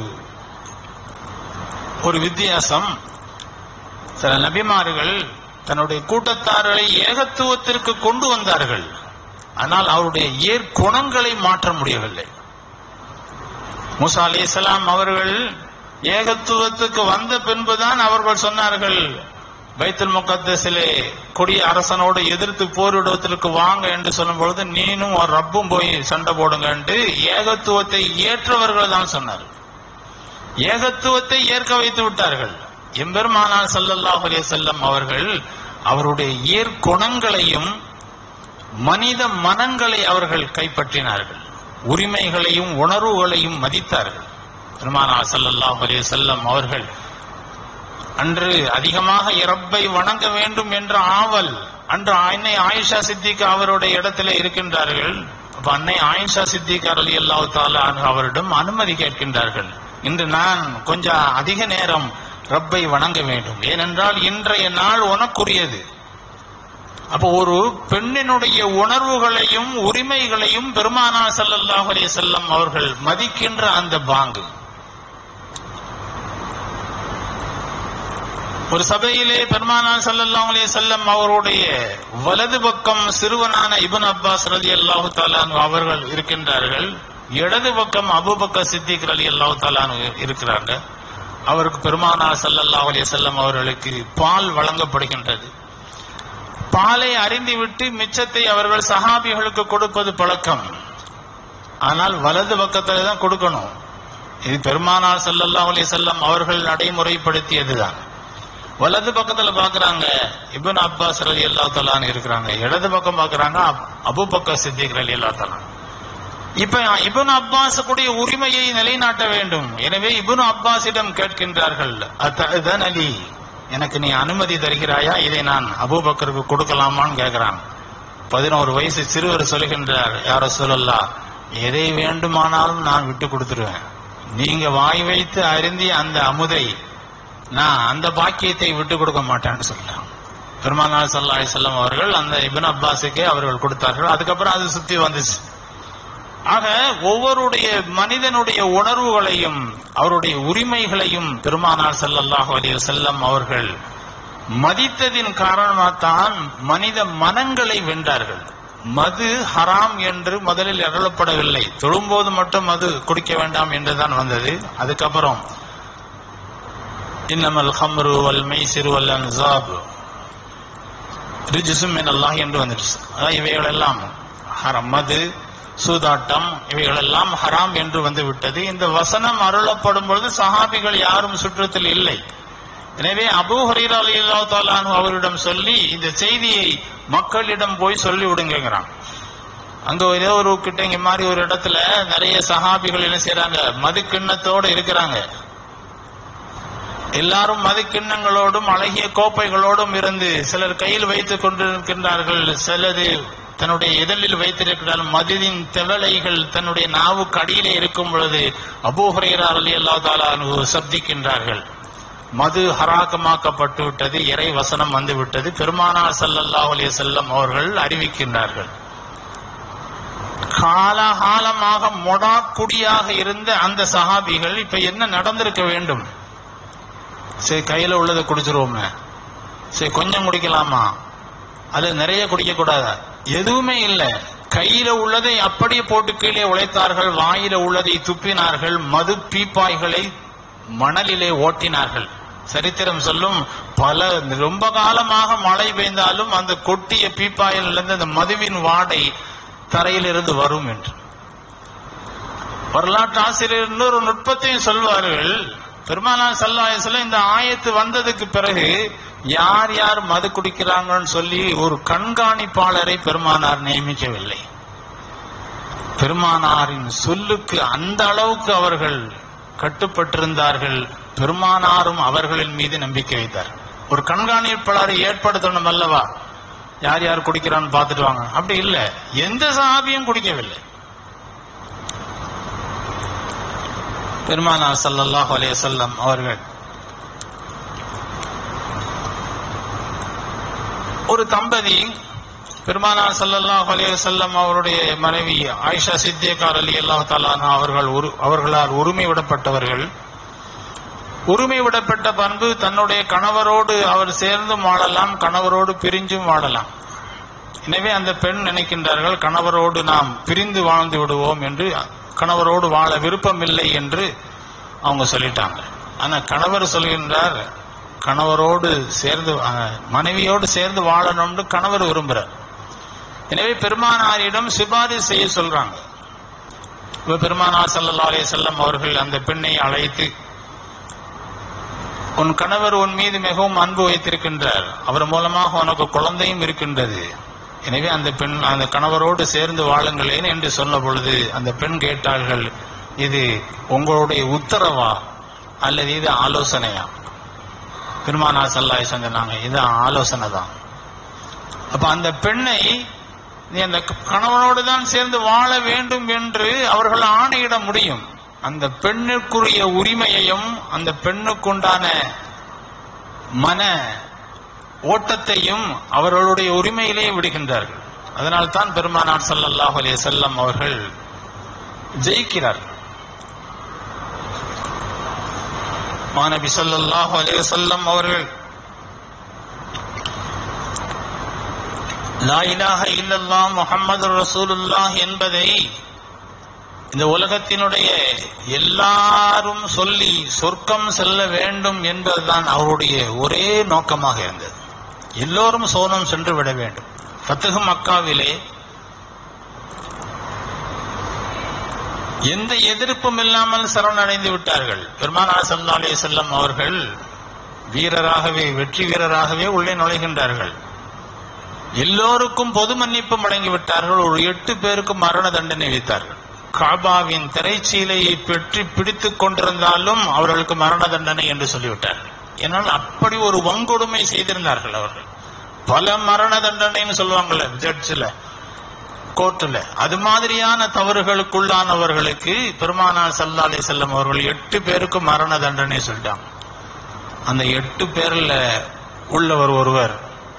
ஒரு வித்தியாசம் சில நபிமார்கள் தன்னுடைய கூட்டத்தார்களை ஏகத்துவத்திற்கு கொண்டு வந்தார்கள் ஆனால் அவருடைய ஏற்குணங்களை மாற்ற முடியவில்லை மூசா அலைஹிஸ்ஸலாம் அவர்கள் ஏகத்துவத்துக்கு வந்த பின்புதான் அவர்கள் சொன்னார்கள் பைத்துல் முகத்தஸிலே கொடிய அரசனோடு எதிர்த்து போரிடுவதற்கு வாங்க என்று சொல்லும் பொழுது நீனும் ஒரு ரப்பும் போய் சண்டை போடுங்க என்று ஏகத்துவத்தை ஏற்றவர்கள் தான் சொன்னார்கள் ஏகத்துவத்தை ஏற்க வைத்து விட்டார்கள் எம்பெருமானார் ஸல்லல்லாஹு அலைஹி வஸல்லம் அவர்கள் அவருடைய ஏற்குணங்களையும் மனித மனங்களை அவர்கள் கைப்பற்றினார்கள் உரிமைகளையும் உணர்வுகளையும் மதித்தார்கள் பெருமானார் ஸல்லல்லாஹு அலைஹி வஸல்லம் அவர்கள் அன்று அதிகமாக இரப்பை வணங்க வேண்டும் என்ற ஆவல் அன்று அன்னை ஆயிஷா சித்திகா அவருடைய இடத்திலே இருக்கின்றார்கள் அப்ப அன்னை ஆயிஷா சித்திகா அலி அல்லாஹ் தாலா அவரிடம் அனுமதி கேட்கின்றார்கள் இன்று நான் கொஞ்சம் அதிக நேரம் ரப்பை வணங்க வேண்டும் ஏனென்றால் இன்றைய நாள் உனக்குரியது அப்போ ஒரு பெண்ணினுடைய உணர்வுகளையும் உரிமைகளையும் பெருமானா ஸல்லல்லாஹு அலைஹி வஸல்லம் அவர்கள் மதிக்கின்ற அந்த பாங்கு ஒரு சபையிலே பெருமானார் ஸல்லல்லாஹு அலைஹி வஸல்லம் அவருடைய வலது பக்கம் சிறுவனான இப்னு அப்பாஸ் ரலியல்லாஹு தஆலா அன்ஹு அவர்கள் இருக்கின்றார்கள் இடது பக்கம் அபூபக்கர் சித்திக் ரலியல்லாஹு தஆலா அன்ஹு இருக்கிறாங்க அவருக்கு பெருமானார் ஸல்லல்லாஹு அலைஹி வஸல்லம் அவர்களுக்கு பால் வழங்கப்படுகின்றது பாலை அறிந்துவிட்டு மிச்சத்தை அவர்கள் சஹாபிகளுக்கு கொடுப்பது பழக்கம் ஆனால் வலது பக்கத்துல தான் கொடுக்கணும் இது பெருமானார் ஸல்லல்லாஹு அலைஹி வஸல்லம் அவர்கள் நடைமுறைப்படுத்தியதுதான் வலது பக்கத்துல பாக்குறாங்க இப்னு அப்பாஸ் ரலியல்லாஹு தஆலான்னு இருக்கிறாங்க இடது பக்கம் பாக்குறாங்க அப்- அபூபக்கர் சித்திக் ரலியல்லாஹு தஆலா இப்ப இப்னு அப்பாஸ் கூடிய உரிமையை நிலைநாட்ட வேண்டும் எனவே இப்னு அப்பாஸிடம் கேட்கின்றார்கள் அத்தஅதன் அலி எனக்கு நீ அனுமதி தருகிறாயா இதை நான் அபூபக்கருக்கு கொடுக்கலாமான்னு கேட்கிறான் பதினோரு வயசு சிறுவர் சொல்கின்றார் யார சொல்லல்லா எதை வேண்டுமானாலும் நான் விட்டு கொடுத்துருவேன் நீங்க வாய் வைத்து அருந்தி அந்த அமுதை நான் அந்த பாக்கியத்தை விட்டு கொடுக்க மாட்டேன்னு சொல்லலாம் பெருமானார் ஸல்லல்லாஹு அலைஹி வஸல்லம் அவர்கள் அந்த இப்னு அப்பாஸுக்கு அவர்கள் கொடுத்தார்கள் அதுக்கப்புறம் அது சுத்தி வந்துச்சு ஆக ஒவ்வொருடைய மனிதனுடைய உணர்வுகளையும் அவருடைய உரிமைகளையும் பெருமானார் ஸல்லல்லாஹு அலைஹி வஸல்லம் அவர்கள் மதித்ததின் காரணமாகத்தான் மனித மனங்களை வென்றார்கள் மது ஹராம் என்று முதலில் அருளப்படவில்லை தொழும்போது மட்டும் மது குடிக்க வேண்டாம் என்றுதான் வந்தது அதுக்கப்புறம் இன்னமல் ஹம்ரு வல் மைசிறு வல் அன்சாப் ரிஜிசும் அல்லாஹ் என்று வந்துடுச்சு அதாவது இவைகள் எல்லாம் ஹரம் மது சூதாட்டம் இவைகள் எல்லாம் ஹராம் என்று வந்து விட்டது இந்த வசனம் அருளப்படும் பொழுது சஹாபிகள் யாரும் சுற்றத்தில் இல்லை எனவே அபூ ஹரீரா அலி அல்லாஹ் அவரிடம் சொல்லி இந்த செய்தியை மக்களிடம் போய் சொல்லி விடுங்கிறான் அங்க ஏதோ ஒரு கிட்ட இங்க மாதிரி ஒரு இடத்துல நிறைய சஹாபிகள் என்ன செய்யறாங்க மது கிண்ணத்தோடு இருக்கிறாங்க எல்லாரும் மது கிண்ணங்களோடும் அழகிய கோப்பைகளோடும் இருந்து சிலர் கையில் வைத்துக் கொண்டிருக்கின்றார்கள் சிலது தன்னுடைய இதழில் வைத்திருக்கிறார்கள் மதுவின் தெவலைகள் தன்னுடைய நாவுக்கு அடியிலே இருக்கும் பொழுது அபூஹரேரா அலி அல்லா தாலா சப்திக்கின்றார்கள் மது ஹராக்கமாக்கப்பட்டு விட்டது இறை வசனம் வந்து விட்டது பெருமானார் ஸல்லல்லாஹு அலைஹி வஸல்லம் அவர்கள் அறிவிக்கின்றார்கள் காலகாலமாக மொடாக்குடியாக இருந்த அந்த சஹாபிகள் இப்ப என்ன நடந்திருக்க வேண்டும் சரி கையில உள்ளதை குடிச்சிருவோமே சரி கொஞ்சம் குடிக்கலாமா அது நிறைய குடிக்க கூடாதா எதுவுமே இல்லை கையில உள்ளதை அப்படியே போட்டு கீழே உழைத்தார்கள் வாயில உள்ளதை துப்பினார்கள் மது பீப்பாய்களை மணலிலே ஓட்டினார்கள் சரித்திரம் சொல்லும் பல ரொம்ப காலமாக மழை பெய்ந்தாலும் அந்த கொட்டிய பீப்பாயிலிருந்து அந்த மதுவின் வாடை தரையிலிருந்து வரும் என்று வரலாற்று ஆசிரியர் இன்னொரு நுட்பத்தையும் சொல்வார்கள் பெருமானார் சல்லாஹ் சொல்ல இந்த ஆயத்து வந்ததுக்கு பிறகு யார் யார் மது குடிக்கிறாங்கன்னு சொல்லி ஒரு கண்காணிப்பாளரை பெருமானார் நியமிக்கவில்லை பெருமானாரின் சொல்லுக்கு அந்த அளவுக்கு அவர்கள் கட்டுப்பட்டிருந்தார்கள் பெருமானாரும் அவர்களின் மீது நம்பிக்கை வைத்தார் ஒரு கண்காணிப்பாளரை ஏற்படுத்தணும் அல்லவா யார் யார் குடிக்கிறான்னு பார்த்துட்டு வாங்க அப்படி இல்ல எந்த சஹாபியும் குடிக்கவில்லை பெருமானார் ஸல்லல்லாஹு அலைஹி வஸல்லம் அவர்கள் ஒரு தம்பதி பெருமானார் ஸல்லல்லாஹு அலைஹி வஸல்லம் அவருடைய மனைவி ஆயிஷா சித்தியக்கார் அலி அல்லாஹ் தஆலா அவர்கள் உரு அவர்களால் உரிமை விடப்பட்டவர்கள் உரிமை விடப்பட்ட பண்பு தன்னுடைய கணவரோடு அவர் சேர்ந்தும் வாழலாம் கணவரோடு பிரிஞ்சும் வாழலாம் எனவே அந்த பெண் நினைக்கின்றார்கள் கணவரோடு நாம் பிரிந்து வாழ்ந்து விடுவோம் என்று கணவரோடு வாழ விருப்பமில்லை என்று அவங்க சொல்லிட்டாங்க ஆனா கணவர் சொல்கின்றார் கணவரோடு சேர்ந்து அஹ், மனைவியோடு சேர்ந்து வாழணும்னு கணவர் விரும்புறார் எனவே பெருமானாரிடம் சிபாரிசு செய்ய சொல்றாங்க இப்ப பெருமானார் ஸல்லல்லாஹு அலைஹி வஸல்லம் அவர்கள் அந்த பெண்ணை அழைத்து உன் கணவர் உன் மீது மிகவும் அன்பு வைத்திருக்கின்றார் அவர் மூலமாக உனக்கு குழந்தையும் இருக்கின்றது எனவே அந்த பெண் அந்த கணவரோடு சேர்ந்து வாழுங்களேன் என்று சொன்ன பொழுது அந்த பெண் கேட்டார்கள் இது உங்களுடைய உத்தரவா அல்லது இது ஆலோசனையா பெருமானார் சல்லாய் சொன்னாங்க இது ஆலோசனை தான் அப்ப அந்த பெண்ணை நீ அந்த கணவனோடு தான் சேர்ந்து வாழ வேண்டும் என்று அவர்கள் ஆணையிட முடியும் அந்த பெண்ணுக்குரிய உரிமையையும் அந்த பெண்ணுக்குண்டான மன ஓட்டத்தையும் அவர்களுடைய உரிமையிலே விடுகின்றார்கள் அதனால் தான் பெருமானார் ஸல்லல்லாஹு அலைஹி வஸல்லம் அவர்கள் ஜெயிக்கிறார்கள் மாநபி ஸல்லல்லாஹு அலைஹி வஸல்லம் அவர்கள் லா இலாஹ இல்லல்லாஹ் முஹம்மது ரசூலுல்லாஹ் என்பதை இந்த உலகத்தினுடைய எல்லாரும் சொல்லி சொர்க்கம் செல்ல வேண்டும் என்பதுதான் அவருடைய ஒரே நோக்கமாக இருந்தது எல்லோரும் சோனம் சென்று விட வேண்டும் ஃபத்துஹ் மக்காவிலே எந்த எதிர்ப்பும் இல்லாமல் சரணடைந்து விட்டார்கள் பெருமானார் ஸல்லல்லாஹு அலைஹி வஸல்லம் அவர்கள் வீரராகவே வெற்றி வீரராகவே உள்ளே நுழைகின்றார்கள் எல்லோருக்கும் பொது மன்னிப்பு வழங்கி விட்டார்கள் ஒரு எட்டு பேருக்கு மரண தண்டனை விதித்தார்கள் காபாவின் திரைச்சீலையை பெற்றி பிடித்துக் கொண்டிருந்தாலும் அவர்களுக்கு மரண தண்டனை என்று சொல்லிவிட்டார்கள் ஏன்னால் அப்படி ஒரு வன்கொடுமை செய்திருந்தார்கள் அவர்கள் பல மரண தண்டனைன்னு சொல்லுவாங்கல்ல ஜட்ஜில் கோர்ட்டுல அது மாதிரியான தவறுகளுக்குள்ளானவர்களுக்கு பெருமானார் ஸல்லல்லாஹு அலைஹி வஸல்லம் அவர்கள் எட்டு பேருக்கு மரண தண்டனை சொல்லிட்டாங்க அந்த எட்டு பேர்ல உள்ளவர் ஒருவர்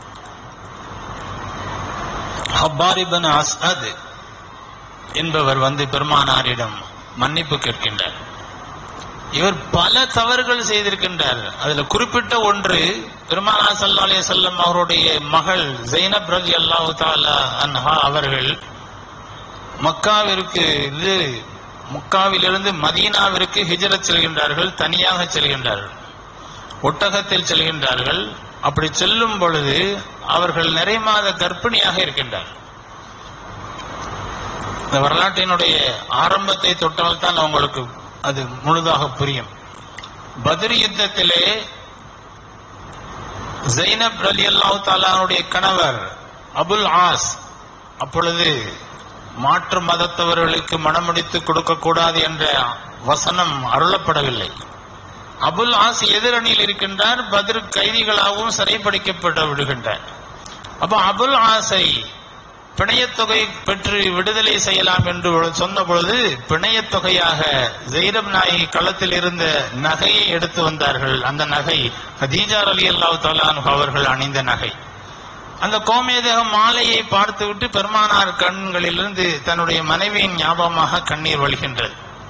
ஹப்பாரிபன் அஸ்அத் என்பவர் வந்து பெருமானாரிடம் மன்னிப்பு கேட்கின்றார் இவர் பல தவறுகள் செய்திருக்கின்றார் அதுல குறிப்பிட்ட ஒன்று பெருமானார் ஸல்லல்லாஹு அலைஹி வஸல்லம் அவருடைய மகள் ஜைனப் ரலியல்லாஹு தஆலா அன்ஹா அவர்கள் மக்காவிற்கு இது மக்காவிலிருந்து மதீனாவிற்கு ஹிஜ்ரத் செல்கின்றார்கள் தனியாக செல்கின்றார்கள் ஒட்டகத்தில் செல்கின்றார்கள் அப்படி செல்லும் பொழுது அவர்கள் நிறை மாத கர்ப்பிணியாக இருக்கின்றார் இந்த வரலாற்றினுடைய ஆரம்பத்தை தொட்டால்தான் உங்களுக்கு அது முழுதாக புரியும் பத்ர் யுத்தத்திலே ஜைனப் அலி அல்லாஹு தாலானுடைய கணவர் அபுல் ஆஸ் அப்பொழுது மாற்று மதத்தவர்களுக்கு மனமுடித்து கொடுக்கக்கூடாது என்ற வசனம் அருளப்படவில்லை அபுல் ஆஸ் எதிரணியில் இருக்கின்றார் பத்ர் கைதிகளாகவும் சிறைப்பிடிக்கப்பட்டு விடுகின்றார் அப்ப அபுல் ஆசை பிணையத்தொகை பெற்று விடுதலை செய்யலாம் என்று சொன்ன பொழுது பிணையத் தொகையாக ஜெயிரப் நாயகி களத்தில் இருந்த நகையை எடுத்து வந்தார்கள் அந்த நகை ஹதீஜார் அலி அல்லாஹ் தாலான் அவர்கள் அணிந்த நகை அந்த கோமேதக மாலையை பார்த்துவிட்டு பெருமானார் கண்களிலிருந்து தன்னுடைய மனைவியின் ஞாபகமாக கண்ணீர் வழிகின்றது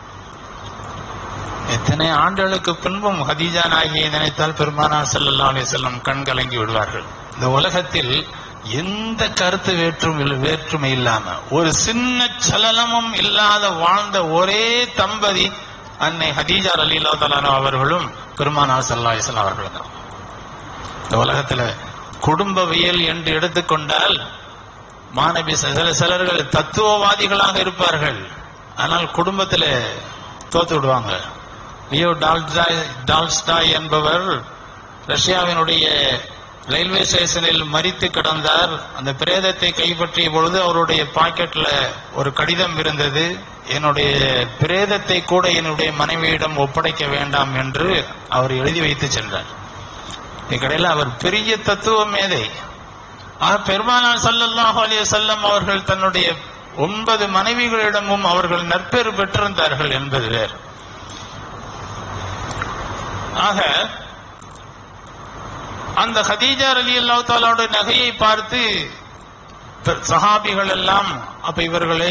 எத்தனை ஆண்டுகளுக்கு பின்பும் ஹதீஜா நாயகியை நினைத்தால் பெருமானார் ஸல்லல்லாஹு அலைஹி வஸல்லம் கண் கலங்கி விடுவார்கள் இந்த உலகத்தில் எந்த கருத்து வேற்றும் வேற்றுமை இல்லாம ஒரு சின்ன சலனமும் இல்லாத வாழ்ந்த ஒரே தம்பதி அன்னை ஹதீஜா அலிலா தலானோ அவர்களும் பெருமானார் ஸல்லல்லாஹு அலைஹி வஸல்லம் அவர்களும் தான் இந்த உலகத்துல குடும்பவியல் என்று எடுத்துக்கொண்டால் மாணவி சில சிலர்கள் தத்துவவாதிகளாக இருப்பார்கள் ஆனால் குடும்பத்தில் தோத்து விடுவாங்க லியோ டால்ஸ்டாய் டால்ஸ்டாய் என்பவர் ரஷ்யாவினுடைய ரயில்வே ஸ்டேஷனில் மறித்து கிடந்தார் அந்த பிரேதத்தை கைப்பற்றிய பொழுது அவருடைய பாக்கெட்ல ஒரு கடிதம் இருந்தது என்னுடைய பிரேதத்தை கூட என்னுடைய மனைவியிடம் ஒப்படைக்க வேண்டாம் என்று அவர் எழுதி வைத்து சென்றார் இக்கடையில் அவர் பெரிய தத்துவ மேதை ஆக பெருமானார் ஸல்லல்லாஹு அலைஹி வஸல்லம் அவர்கள் தன்னுடைய ஒன்பது மனைவிகளிடமும் அவர்கள் நற்பேறு பெற்றிருந்தார்கள் என்பது வேறு ஆக அந்த ஹதீஜா அலி அல்லாஹ் தாலாவுடைய நகையை பார்த்து பெ- சஹாபிகள் எல்லாம் அப்ப இவர்களை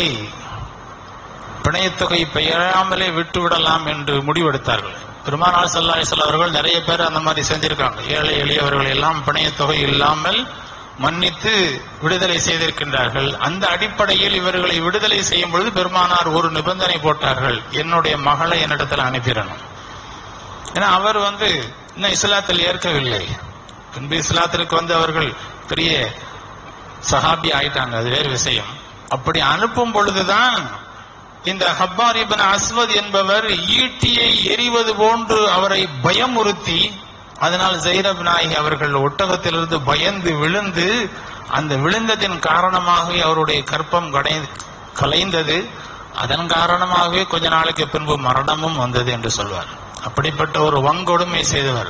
பிணையத்தொகை பெயராமலே விட்டு விடலாம் என்று முடிவெடுத்தார்கள் பெருமானார் ஸல்லல்லாஹு அலைஹி வஸல்லம் அவர்கள் நிறைய பேர் அந்த மாதிரி செஞ்சிருக்காங்க ஏழை எளியவர்கள் எல்லாம் பிணையத்தொகை இல்லாமல் மன்னித்து விடுதலை செய்திருக்கின்றார்கள் அந்த அடிப்படையில் இவர்களை விடுதலை செய்யும் பொழுது பெருமானார் ஒரு நிபந்தனை போட்டார்கள் என்னுடைய மகளை என்னிடத்தில் அனுப்பிடணும் ஏன்னா அவர் வந்து இன்னும் இஸ்லாத்தில் ஏற்கவில்லை பின்பு இஸ்லாத்திற்கு வந்து அவர்கள் பெரிய சஹாபி ஆயிட்டாங்க அது வேறு விஷயம் அப்படி அனுப்பும் பொழுதுதான் இந்த ஹப்பார் இப்னு அஸ்வத் என்பவர் ஈட்டியை எறிவது போன்று அவரை பயமுறுத்தி அதனால் ஜெயிரப் நாயகி அவர்கள் ஒட்டகத்திலிருந்து பயந்து விழுந்து அந்த விழுந்ததின் காரணமாகவே அவருடைய கற்பம் கடை- கலைந்தது அதன் காரணமாகவே கொஞ்ச நாளைக்கு பின்பு மரணமும் வந்தது என்று சொல்வார் அப்படிப்பட்ட ஒரு வங்கொடுமை செய்தவர்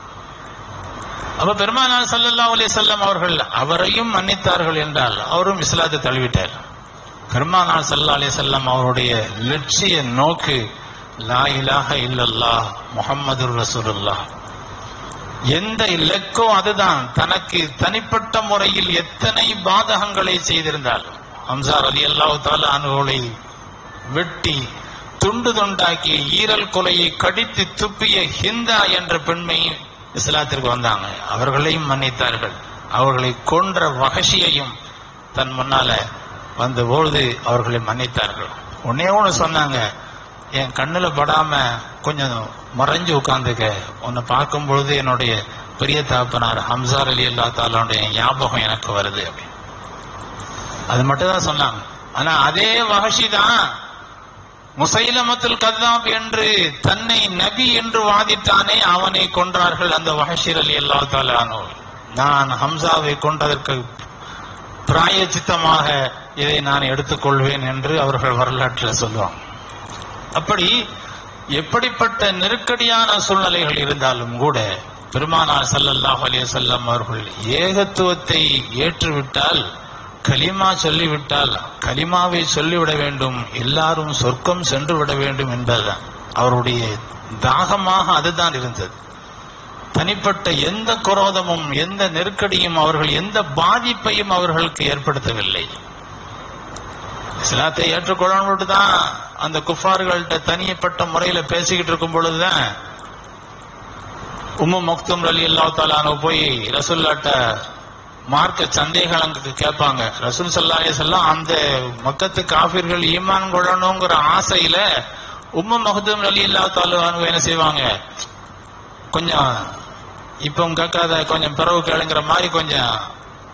அப்ப பெருமானார் ஸல்லல்லாஹு அலைஹி வஸல்லம் அவர்கள் அவரையும் மன்னித்தார்கள் என்றால் அவரும் இஸ்லாத்தை தழுவிட்டார் பெருமானார் ஸல்லல்லாஹு அலைஹி வஸல்லம் அவருடைய லட்சிய நோக்கு லா இலாஹ இல்லல்லாஹ் முஹம்மதுர் ரசூலுல்லாஹ் எந்த இலக்கோ அதுதான் தனக்கு தனிப்பட்ட முறையில் எத்தனை பாதகங்களை செய்திருந்தால் ஹம்சார் அலி அல்லாஹ் தாலா அனுகளை வெட்டி துண்டு துண்டாக்கி ஈரல் கொலையை கடித்து துப்பிய ஹிந்தா என்ற பெண்மை இஸ்லாத்திற்கு வந்தாங்க அவர்களையும் மன்னித்தார்கள் அவர்களை கொன்ற வகசியையும் தன் முன்னால வந்த பொழுது அவர்களை மன்னித்தார்கள் ஒன்னே ஒன்று சொன்னாங்க என் கண்ணுல படாம கொஞ்சம் மறைஞ்சு உட்கார்ந்துக்க உன்னை பார்க்கும் பொழுது என்னுடைய பெரிய தாப்பனார் ஹம்சார் அலி அல்லா தாலாவுடைய ஞாபகம் எனக்கு வருது அப்படின்னு அது மட்டும் தான் சொன்னாங்க ஆனா அதே வகஷி தான் முசைலமத்துல் கத்தாப் என்று தன்னை நபி என்று வாதிட்டானே அவனை கொன்றார்கள் அந்த வஹஷிர் அலி அல்லா தாலானோ நான் ஹம்சாவை கொண்டதற்கு பிராயச்சித்தமாக இதை நான் எடுத்துக்கொள்வேன் என்று அவர்கள் வரலாற்றில் சொல்லுவாங்க அப்படி எப்படிப்பட்ட நெருக்கடியான சூழ்நிலைகள் இருந்தாலும் கூட பெருமானார் ஸல்லல்லாஹு அலைஹி வஸல்லம் அவர்கள் ஏகத்துவத்தை ஏற்றுவிட்டால் கலிமா சொல்லிவிட்டால் கலிமாவை சொல்லிவிட வேண்டும் எல்லாரும் சொர்க்கம் சென்று விட வேண்டும் என்பதுதான் அவருடைய தாகமாக அதுதான் இருந்தது தனிப்பட்ட எந்த குரோதமும் எந்த நெருக்கடியும் அவர்கள் எந்த பாதிப்பையும் அவர்களுக்கு ஏற்படுத்தவில்லை இஸ்லாத்தை ஏற்றுக்கொள்ளணும்னு தான் அந்த குஃபார்கள்ட்ட தனிப்பட்ட முறையில பேசிக்கிட்டு இருக்கும் பொழுதுதான் உம்மு மக்தும் அலி அல்லா தாலானு போய் ரசுல்லாட்ட மார்க்க சந்தேகங்களுக்கு கேட்பாங்க ரசூல் சல்லாஹ் செல்லம் அந்த மக்கத்து காபிர்கள் ஈமான் கொள்ளணுங்கிற ஆசையில உம்மு மக்தும் அலி அல்லா தாலானு என்ன செய்வாங்க கொஞ்சம் இப்போ கேட்காத கொஞ்சம் பிறகு கேளுங்கிற மாதிரி கொஞ்சம்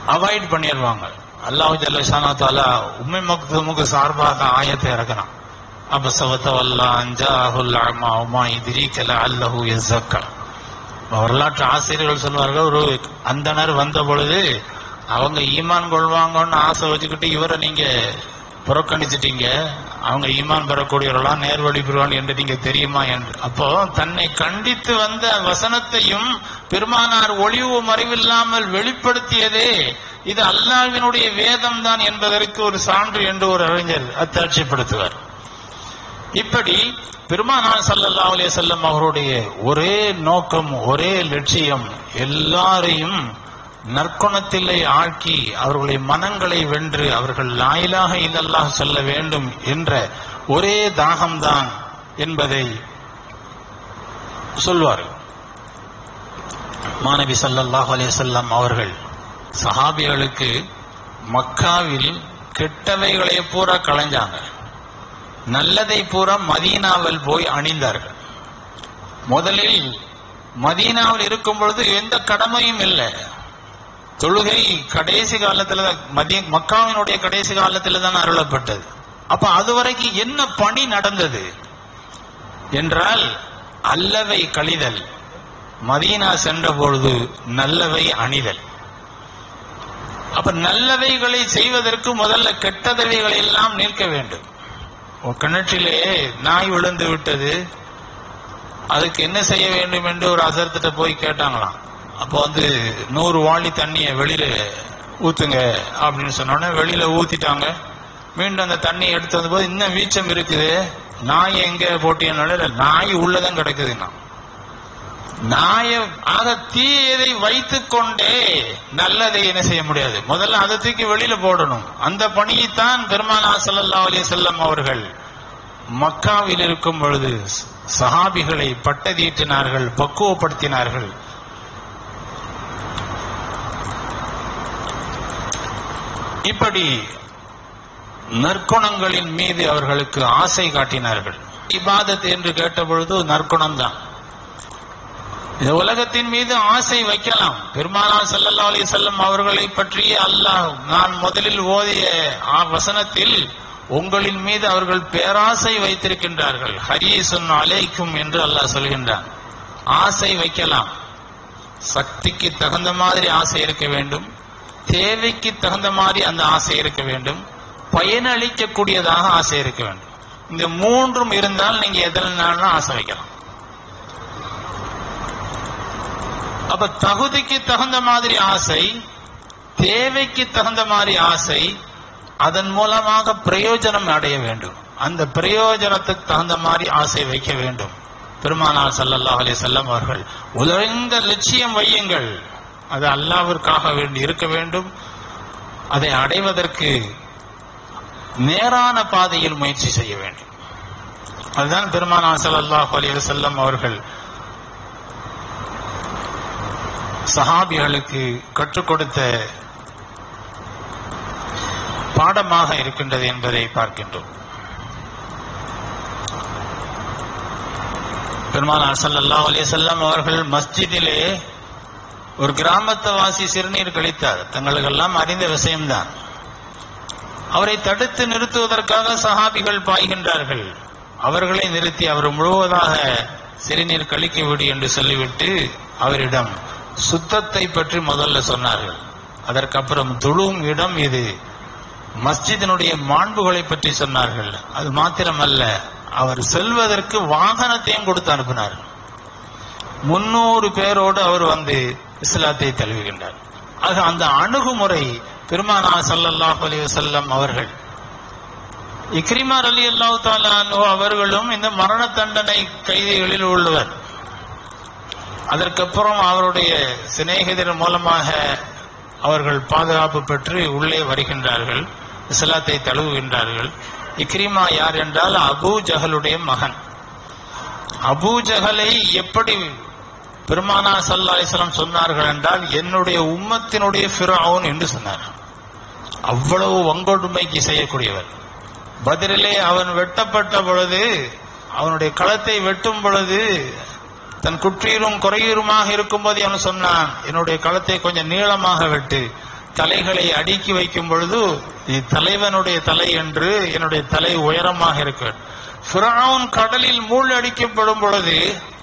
அவாய்ட் பண்ணிடுவாங்க அல்லாஹ் ஜல்லஷானா தாலா உம்மை மக்தமுக்கு சார்பாக ஆயத்தை இறக்குறான் அப்ப சவத்தவல்லா அஞ்சா அஹுல் அமா உமா இதிரிக்கல அல்லஹு எஸ்ஸக்கா வரலாற்று ஆசிரியர்கள் சொல்வார்கள் ஒரு அந்தனர் வந்த பொழுது அவங்க ஈமான் கொள்வாங்கன்னு ஆசை வச்சுக்கிட்டு இவரை நீங்க புறக்கணிச்சிட்டீங்க அவங்க ஈமான் பெறக்கூடியவர்களாம் நேர்வழி பெறுவான் என்று நீங்க தெரியுமா என்று அப்போ தன்னை கண்டித்து வந்த வசனத்தையும் பெருமானார் ஒளிவு மறைவில்லாமல் வெளிப்படுத்தியதே இது அல்லாஹ்வினுடைய வேதம் தான் என்பதற்கு ஒரு சான்று என்று ஒரு அறிஞர் அத்தாட்சிப்படுத்துவார் இப்படி பெருமானார் ஸல்லல்லாஹு அலைஹி வஸல்லம் அவருடைய ஒரே நோக்கம் ஒரே லட்சியம் எல்லாரையும் நற்குணத்திலே ஆக்கி அவர்களுடைய மனங்களை வென்று அவர்கள் லாயிலாக இல்லல்லாஹ் சொல்ல வேண்டும் என்ற ஒரே தாகம்தான் என்பதை சொல்வார்கள் மாணவி ஸல்லல்லாஹு அலைஹி வஸல்லம் அவர்கள் சஹாபிகளுக்கு மக்காவில் கெட்டவைகளை பூரா களைஞ்சாங்க நல்லதை பூரா மதீனாவில் போய் அணிந்தார்கள் முதலில் மதீனாவில் இருக்கும் பொழுது எந்த கடமையும் இல்லை தொழுகை கடைசி காலத்துல தான் மதிய மக்காவினுடைய கடைசி காலத்துல தான் அருளப்பட்டது அப்ப அதுவரைக்கும் என்ன பணி நடந்தது என்றால் அல்லவை கழிதல் மதீனா சென்ற பொழுது நல்லவை அணிதல் அப்ப நல்லவைகளை செய்வதற்கு முதல்ல கெட்டதவைகளை எல்லாம் நீக்க வேண்டும் ஒரு கிணற்றிலே நாய் விழுந்து விட்டது அதுக்கு என்ன செய்ய வேண்டும் என்று ஒரு அசர்த்திட்ட போய் கேட்டாங்களாம் அப்போ வந்து நூறு வாளி தண்ணியை வெளியில ஊத்துங்க அப்படின்னு சொன்னோடனே வெளியில ஊத்திட்டாங்க மீண்டும் அந்த தண்ணியை எடுத்து வந்த போது இன்னும் வீச்சம் இருக்குது நாய் எங்க போட்டியனால நாய் உள்ளதான் கிடக்குதுன்னா நாய ஆக தீயதை வைத்துக் கொண்டே நல்லதை என்ன செய்ய முடியாது முதல்ல அதை தூக்கி வெளியில போடணும் அந்த பணியைத்தான் பெருமானா ஸல்லல்லாஹு அலைஹி வஸல்லம் அவர்கள் மக்காவில் இருக்கும் பொழுது சஹாபிகளை பட்டதீட்டினார்கள் பக்குவப்படுத்தினார்கள் இப்படி நற்குணங்களின் மீது அவர்களுக்கு ஆசை காட்டினார்கள் இபாதத் என்று கேட்ட பொழுது நற்குணம் தான் இந்த உலகத்தின் மீது ஆசை வைக்கலாம் பெருமானார் ஸல்லல்லாஹு அலைஹி வஸல்லம் அவர்களை பற்றி அல்லாஹ் நான் முதலில் ஓதிய ஆ வசனத்தில் உங்களின் மீது அவர்கள் பேராசை வைத்திருக்கின்றார்கள் ஹரீசுன் அலைக்கும் என்று அல்லாஹ் சொல்கின்றான் ஆசை வைக்கலாம் சக்திக்கு தகுந்த மாதிரி ஆசை இருக்க வேண்டும் தேவைக்கு தகுந்த மாதிரி அந்த ஆசை இருக்க வேண்டும் பயனளிக்கக்கூடியதாக ஆசை இருக்க வேண்டும் இந்த மூன்றும் இருந்தால் நீங்க எதில் ஆசை வைக்கலாம் அப்ப தகுதிக்கு தகுந்த மாதிரி ஆசை தேவைக்கு தகுந்த மாதிரி ஆசை அதன் மூலமாக பிரயோஜனம் அடைய வேண்டும் அந்த பிரயோஜனத்துக்கு தகுந்த மாதிரி ஆசை வைக்க வேண்டும் பெருமானார் ஸல்லல்லாஹு அலைஹி வஸல்லம் அவர்கள் உலர்ந்த லட்சியம் வையுங்கள் அது அல்லாவிற்காக வேண்டி இருக்க வேண்டும் அதை அடைவதற்கு நேரான பாதையில் முயற்சி செய்ய வேண்டும் அதுதான் பெருமானார் ஸல்லல்லாஹு அலைஹி வஸல்லம் அவர்கள் சஹாபிகளுக்கு கற்றுக் கொடுத்த பாடமாக இருக்கின்றது என்பதை பார்க்கின்றோம் பெருமானார் ஸல்லல்லாஹு அலைஹி வஸல்லம் அவர்கள் மஸ்ஜிதிலே ஒரு கிராமத்து வாசி சிறுநீர் கழித்தார் தங்களுக்கெல்லாம் அறிந்த விஷயம்தான் அவரை தடுத்து நிறுத்துவதற்காக சஹாபிகள் பாய்கின்றார்கள் அவர்களை நிறுத்தி அவர் முழுவதாக சிறுநீர் கழிக்க விடு என்று சொல்லிவிட்டு அவரிடம் சுத்தத்தை பற்றி முதல்ல சொன்னார்கள் அதற்கப்புறம் துளும் இடம் இது மஸ்ஜிதினுடைய மாண்புகளை பற்றி சொன்னார்கள் அது மாத்திரமல்ல அவர் செல்வதற்கு வாகனத்தையும் கொடுத்து அனுப்பினார் முன்னூறு பேரோடு அவர் வந்து இஸ்லாத்தை தழுவுகின்றார் ஆக அந்த அணுகுமுறை பெருமானா ஸல்லல்லாஹு அலைஹி வஸல்லம் அவர்கள் இக்ரிமா அலி அல்லாஹு தாலா அவர்களும் இந்த மரண தண்டனை கைதிகளில் உள்ளவர் அதற்கப்புறம் அவருடைய சிநேகிதர் மூலமாக அவர்கள் பாதுகாப்பு பெற்று உள்ளே வருகின்றார்கள் இஸ்லாத்தை தழுவுகின்றார்கள் இக்ரிமா யார் என்றால் அபூ ஜஹலுடைய மகன் அபூ ஜஹலை எப்படி பெருமானா சல்லா அலிஸ்லாம் சொன்னார்கள் என்றால் என்னுடைய உம்மத்தினுடைய ஃபிரௌன் என்று சொன்னார் அவ்வளவு வங்கொடுமைக்கு செய்யக்கூடியவர் பதிலே அவன் வெட்டப்பட்ட பொழுது அவனுடைய களத்தை வெட்டும் பொழுது தன் குற்றீரும் குறையீருமாக இருக்கும்போது அவன் சொன்னான் என்னுடைய களத்தை கொஞ்சம் நீளமாக வெட்டு தலைகளை அடுக்கி வைக்கும் பொழுது இது தலைவனுடைய தலை என்று என்னுடைய தலை உயரமாக இருக்கு ஃபிரௌன் கடலில் மூழ்கடிக்கப்படும் பொழுது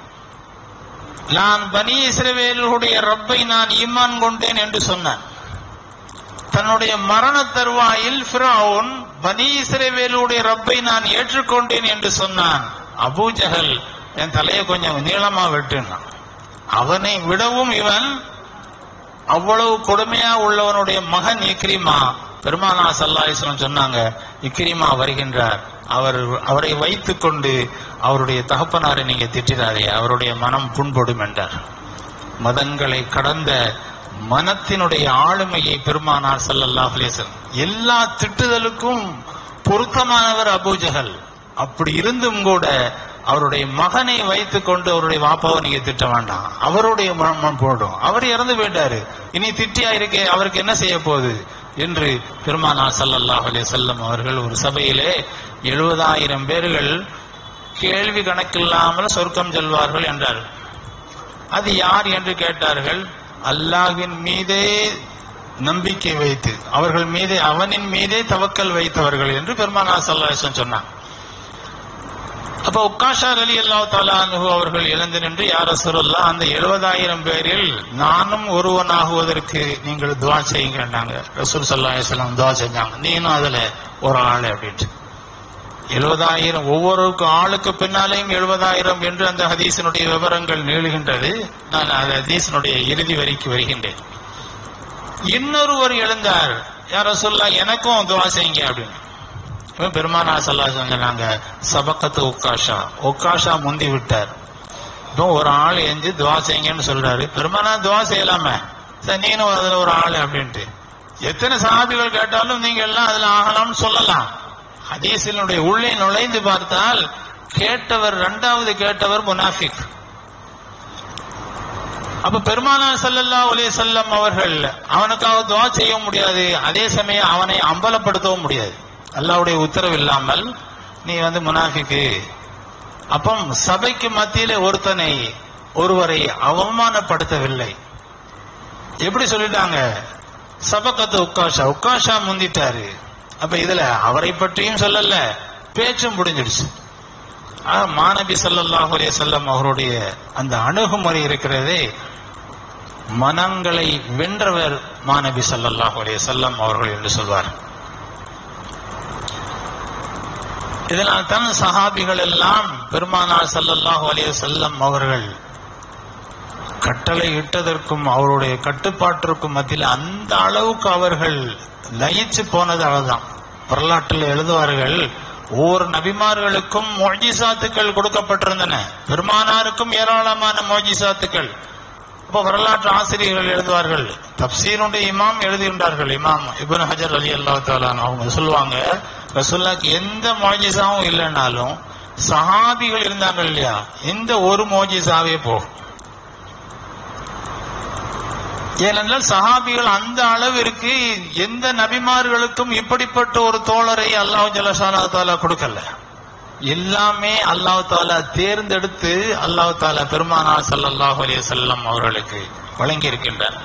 நான் பனி இஸ்ரவேலுடைய ரப்பை நான் ஈமான் கொண்டேன் என்று சொன்னான் தன்னுடைய மரண தருவாயில் ஃபிரௌன் பனி இஸ்ரவேலுடைய ரப்பை நான் ஏற்றுக்கொண்டேன் என்று சொன்னான் அபூஜஹல் என் தலையை கொஞ்சம் நீளமா வெட்டுனான் அவனை விடவும் இவன் அவ்வளவு கொடுமையா உள்ளவனுடைய மகன் இக்ரிமா பெருமானா சல்லாஹிஸ்லம் சொன்னாங்க இக்ரிமா வருகின்றார் அவர் அவரை வைத்துக் கொண்டு அவருடைய தகப்பனாரை நீங்க திட்டிடாதே அவருடைய மனம் புண்படும் என்றார் மதங்களை கடந்த மனத்தினுடைய ஆளுமையை பெருமானார் ஸல்லல்லாஹு அலைஹி வஸல்லம் எல்லா திட்டுதலுக்கும் பொருத்தமானவர் அபூஜஹல் அப்படி இருந்தும் கூட அவருடைய மகனை வைத்துக் கொண்டு அவருடைய வாப்பாவை நீங்க திட்ட வேண்டாம் அவருடைய மனம் போடும் அவர் இறந்து போயிட்டாரு இனி திட்டியா இருக்கே அவருக்கு என்ன செய்ய போகுது என்று பெருமானார் ஸல்லல்லாஹு அலைஹி வஸல்லம் அவர்கள் ஒரு சபையிலே எழுபதாயிரம் பேர்கள் கேள்வி கணக்கில்லாமல் சொர்க்கம் செல்வார்கள் என்றார்கள் அது யார் என்று கேட்டார்கள் அல்லாஹ்வின் மீதே நம்பிக்கை வைத்து அவர்கள் மீதே அவனின் மீதே தவக்கல் வைத்தவர்கள் என்று பெருமானா சல்லாஹன் சொன்னார் அப்ப உக்காஷார் அலி அல்லாஹ் தாலானு அவர்கள் எழுந்து நின்று யார் ரசூலுல்லா அந்த எழுபதாயிரம் பேரில் நானும் ஒருவனாகுவதற்கு நீங்கள் துவா செய்யுங்கன்னாங்க ரசூல் சல்லாஹ் அலிஸ்லாம் துவா செஞ்சாங்க நீனும் அதுல ஒரு ஆள் அப்படின்ட்டு எழுபதாயிரம் ஒவ்வொருக்கு ஆளுக்கு பின்னாலேயும் எழுபதாயிரம் என்று அந்த ஹதீஸினுடைய விவரங்கள் நீளுகின்றது நான் அந்த ஹதீஸினுடைய இறுதி வரைக்கு வருகின்றேன் இன்னொருவர் எழுந்தார் யார சொல்ல எனக்கும் துவா செய்யுங்க அப்படின்னு இவன் பெருமானா சல்லா சொன்னாங்க சபக்கத்து உக்காஷா உக்காஷா முந்தி விட்டார் இப்போ ஒரு ஆள் எஞ்சி துவா செய்யுங்கன்னு சொல்றாரு பெருமானா துவா செய்யலாமே சரி நீனும் அதுல ஒரு ஆள் அப்படின்ட்டு எத்தனை சஹாபிகள் கேட்டாலும் நீங்க எல்லாம் அதுல ஆகலாம்னு சொல்லலாம் ஹதீஸினுடைய உள்ளே நுழைந்து பார்த்தால் கேட்டவர் இரண்டாவது கேட்டவர் முனாஃபிக் அப்ப பெருமானார் ஸல்லல்லாஹு அலைஹி வஸல்லம் அவர்கள் அவனுக்காக துவா செய்ய முடியாது அதே சமயம் அவனை அம்பலப்படுத்தவும் முடியாது அல்லாஹ்வுடைய உத்தரவு இல்லாமல் நீ வந்து முனாஃபிக்கு அப்பம் சபைக்கு மத்தியிலே ஒருத்தனை ஒருவரை அவமானப்படுத்தவில்லை எப்படி சொல்லிட்டாங்க சபக்கத்து உக்காஷா உக்காஷா முந்திட்டாரு அப்ப இதுல அவரை பற்றியும் சொல்லல பேச்சும் முடிஞ்சிடுச்சு ஆக மாநபி ஸல்லல்லாஹு அலைஹி வஸல்லம் அவருடைய அந்த அணுகுமுறை இருக்கிறதே மனங்களை வென்றவர் மாநபி ஸல்லல்லாஹு அலைஹி வஸல்லம் அவர்கள் என்று சொல்வார் இதனால் தான் சஹாபிகள் எல்லாம் பெருமானார் ஸல்லல்லாஹு அலைஹி வஸல்லம் அவர்கள் கட்டளை இட்டதற்கும் அவருடைய கட்டுப்பாட்டிற்கும் மத்தியில் அந்த அளவுக்கு அவர்கள் லயிச்சு போனது அவ்வளவுதான் வரலாற்றில் எழுதுவார்கள் ஒவ்வொரு நபிமார்களுக்கும் மொஜிசாத்துக்கள் கொடுக்கப்பட்டிருந்தன பெருமானாருக்கும் ஏராளமான மொஜிசாத்துக்கள் அப்போ வரலாற்று ஆசிரியர்கள் எழுதுவார்கள் தப்சீருடைய இமாம் எழுதுகின்றார்கள் இமாம் இப்னு ஹஜர் அலி அல்லா தாலான் அவங்க சொல்லுவாங்க ரசுல்லாக்கு எந்த மோஜிசாவும் இல்லைன்னாலும் சஹாபிகள் இருந்தாங்க இல்லையா இந்த ஒரு மோஜிசாவே போகும் ஏனென்றால் சஹாபிகள் அந்த அளவிற்கு எந்த நபிமார்களுக்கும் இப்படிப்பட்ட ஒரு தோழரை அல்லாஹ் ஜலசானா தாலா கொடுக்கல எல்லாமே அல்லாஹ் தாலா தேர்ந்தெடுத்து அல்லாஹ் தாலா பெருமானார் ஸல்லல்லாஹு அலைஹி வஸல்லம் அவர்களுக்கு வழங்கி இருக்கின்றார்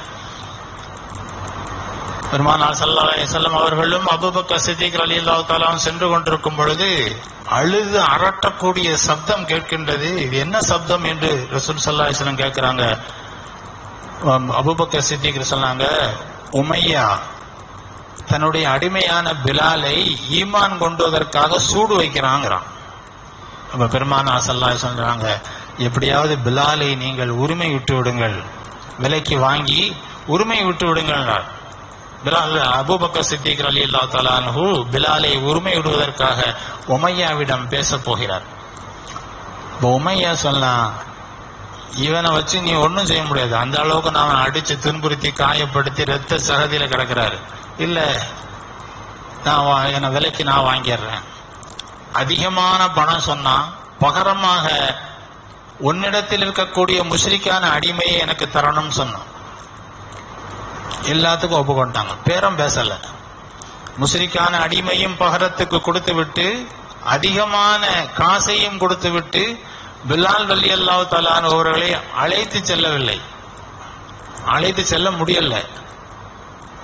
பெருமானார் ஸல்லல்லாஹு அலைஹி வஸல்லம் அவர்களும் அபூபக்கர் சித்திக் ரலியல்லாஹு தஆலா சென்று கொண்டிருக்கும் பொழுது அழுது அரட்டக்கூடிய சப்தம் கேட்கின்றது இது என்ன சப்தம் என்று ரசூல் ஸல்லல்லாஹு அலைஹி வஸல்லம் கேட்கிறாங்க அபுபக்கர் சித்திக் சொன்னாங்க உமையா தன்னுடைய அடிமையான பிலாலை ஈமான் கொண்டுவதற்காக சூடு வைக்கிறாங்கிறான் அப்ப பெருமான சல்லா சொல்றாங்க எப்படியாவது பிலாலை நீங்கள் உரிமை விட்டு விடுங்கள் விலைக்கு வாங்கி உரிமை விட்டு விடுங்கள் பிலால் அபூபக்கர் சித்திக் அலி அல்லா தலானு பிலாலை உரிமை விடுவதற்காக உமையாவிடம் பேச போகிறார் இப்ப உமையா சொல்லலாம் இவனை வச்சு நீ ஒன்றும் செய்ய முடியாது அந்த அளவுக்கு நான் அடிச்சு துன்புறுத்தி காயப்படுத்தி ரத்த சகதியில கிடக்குறாரு இல்ல நான் வா- என்னை விலைக்கு நான் வாங்கிடுறேன் அதிகமான பணம் சொன்னா பகரமாக உன்னிடத்தில் இருக்கக்கூடிய முஷ்ரிக்கான அடிமையை எனக்கு தரணும்னு சொன்னான் எல்லாத்துக்கும் ஒப்புக்கொண்டாங்க பேரம் பேசல முஸ்ரிக்கான அடிமையும் பகரத்துக்கு கொடுத்து விட்டு அதிகமான காசையும் கொடுத்து விட்டு பிலால் வல்லி அல்லாஹ் தலான் அவர்களை அழைத்து செல்லவில்லை அழைத்து செல்ல முடியல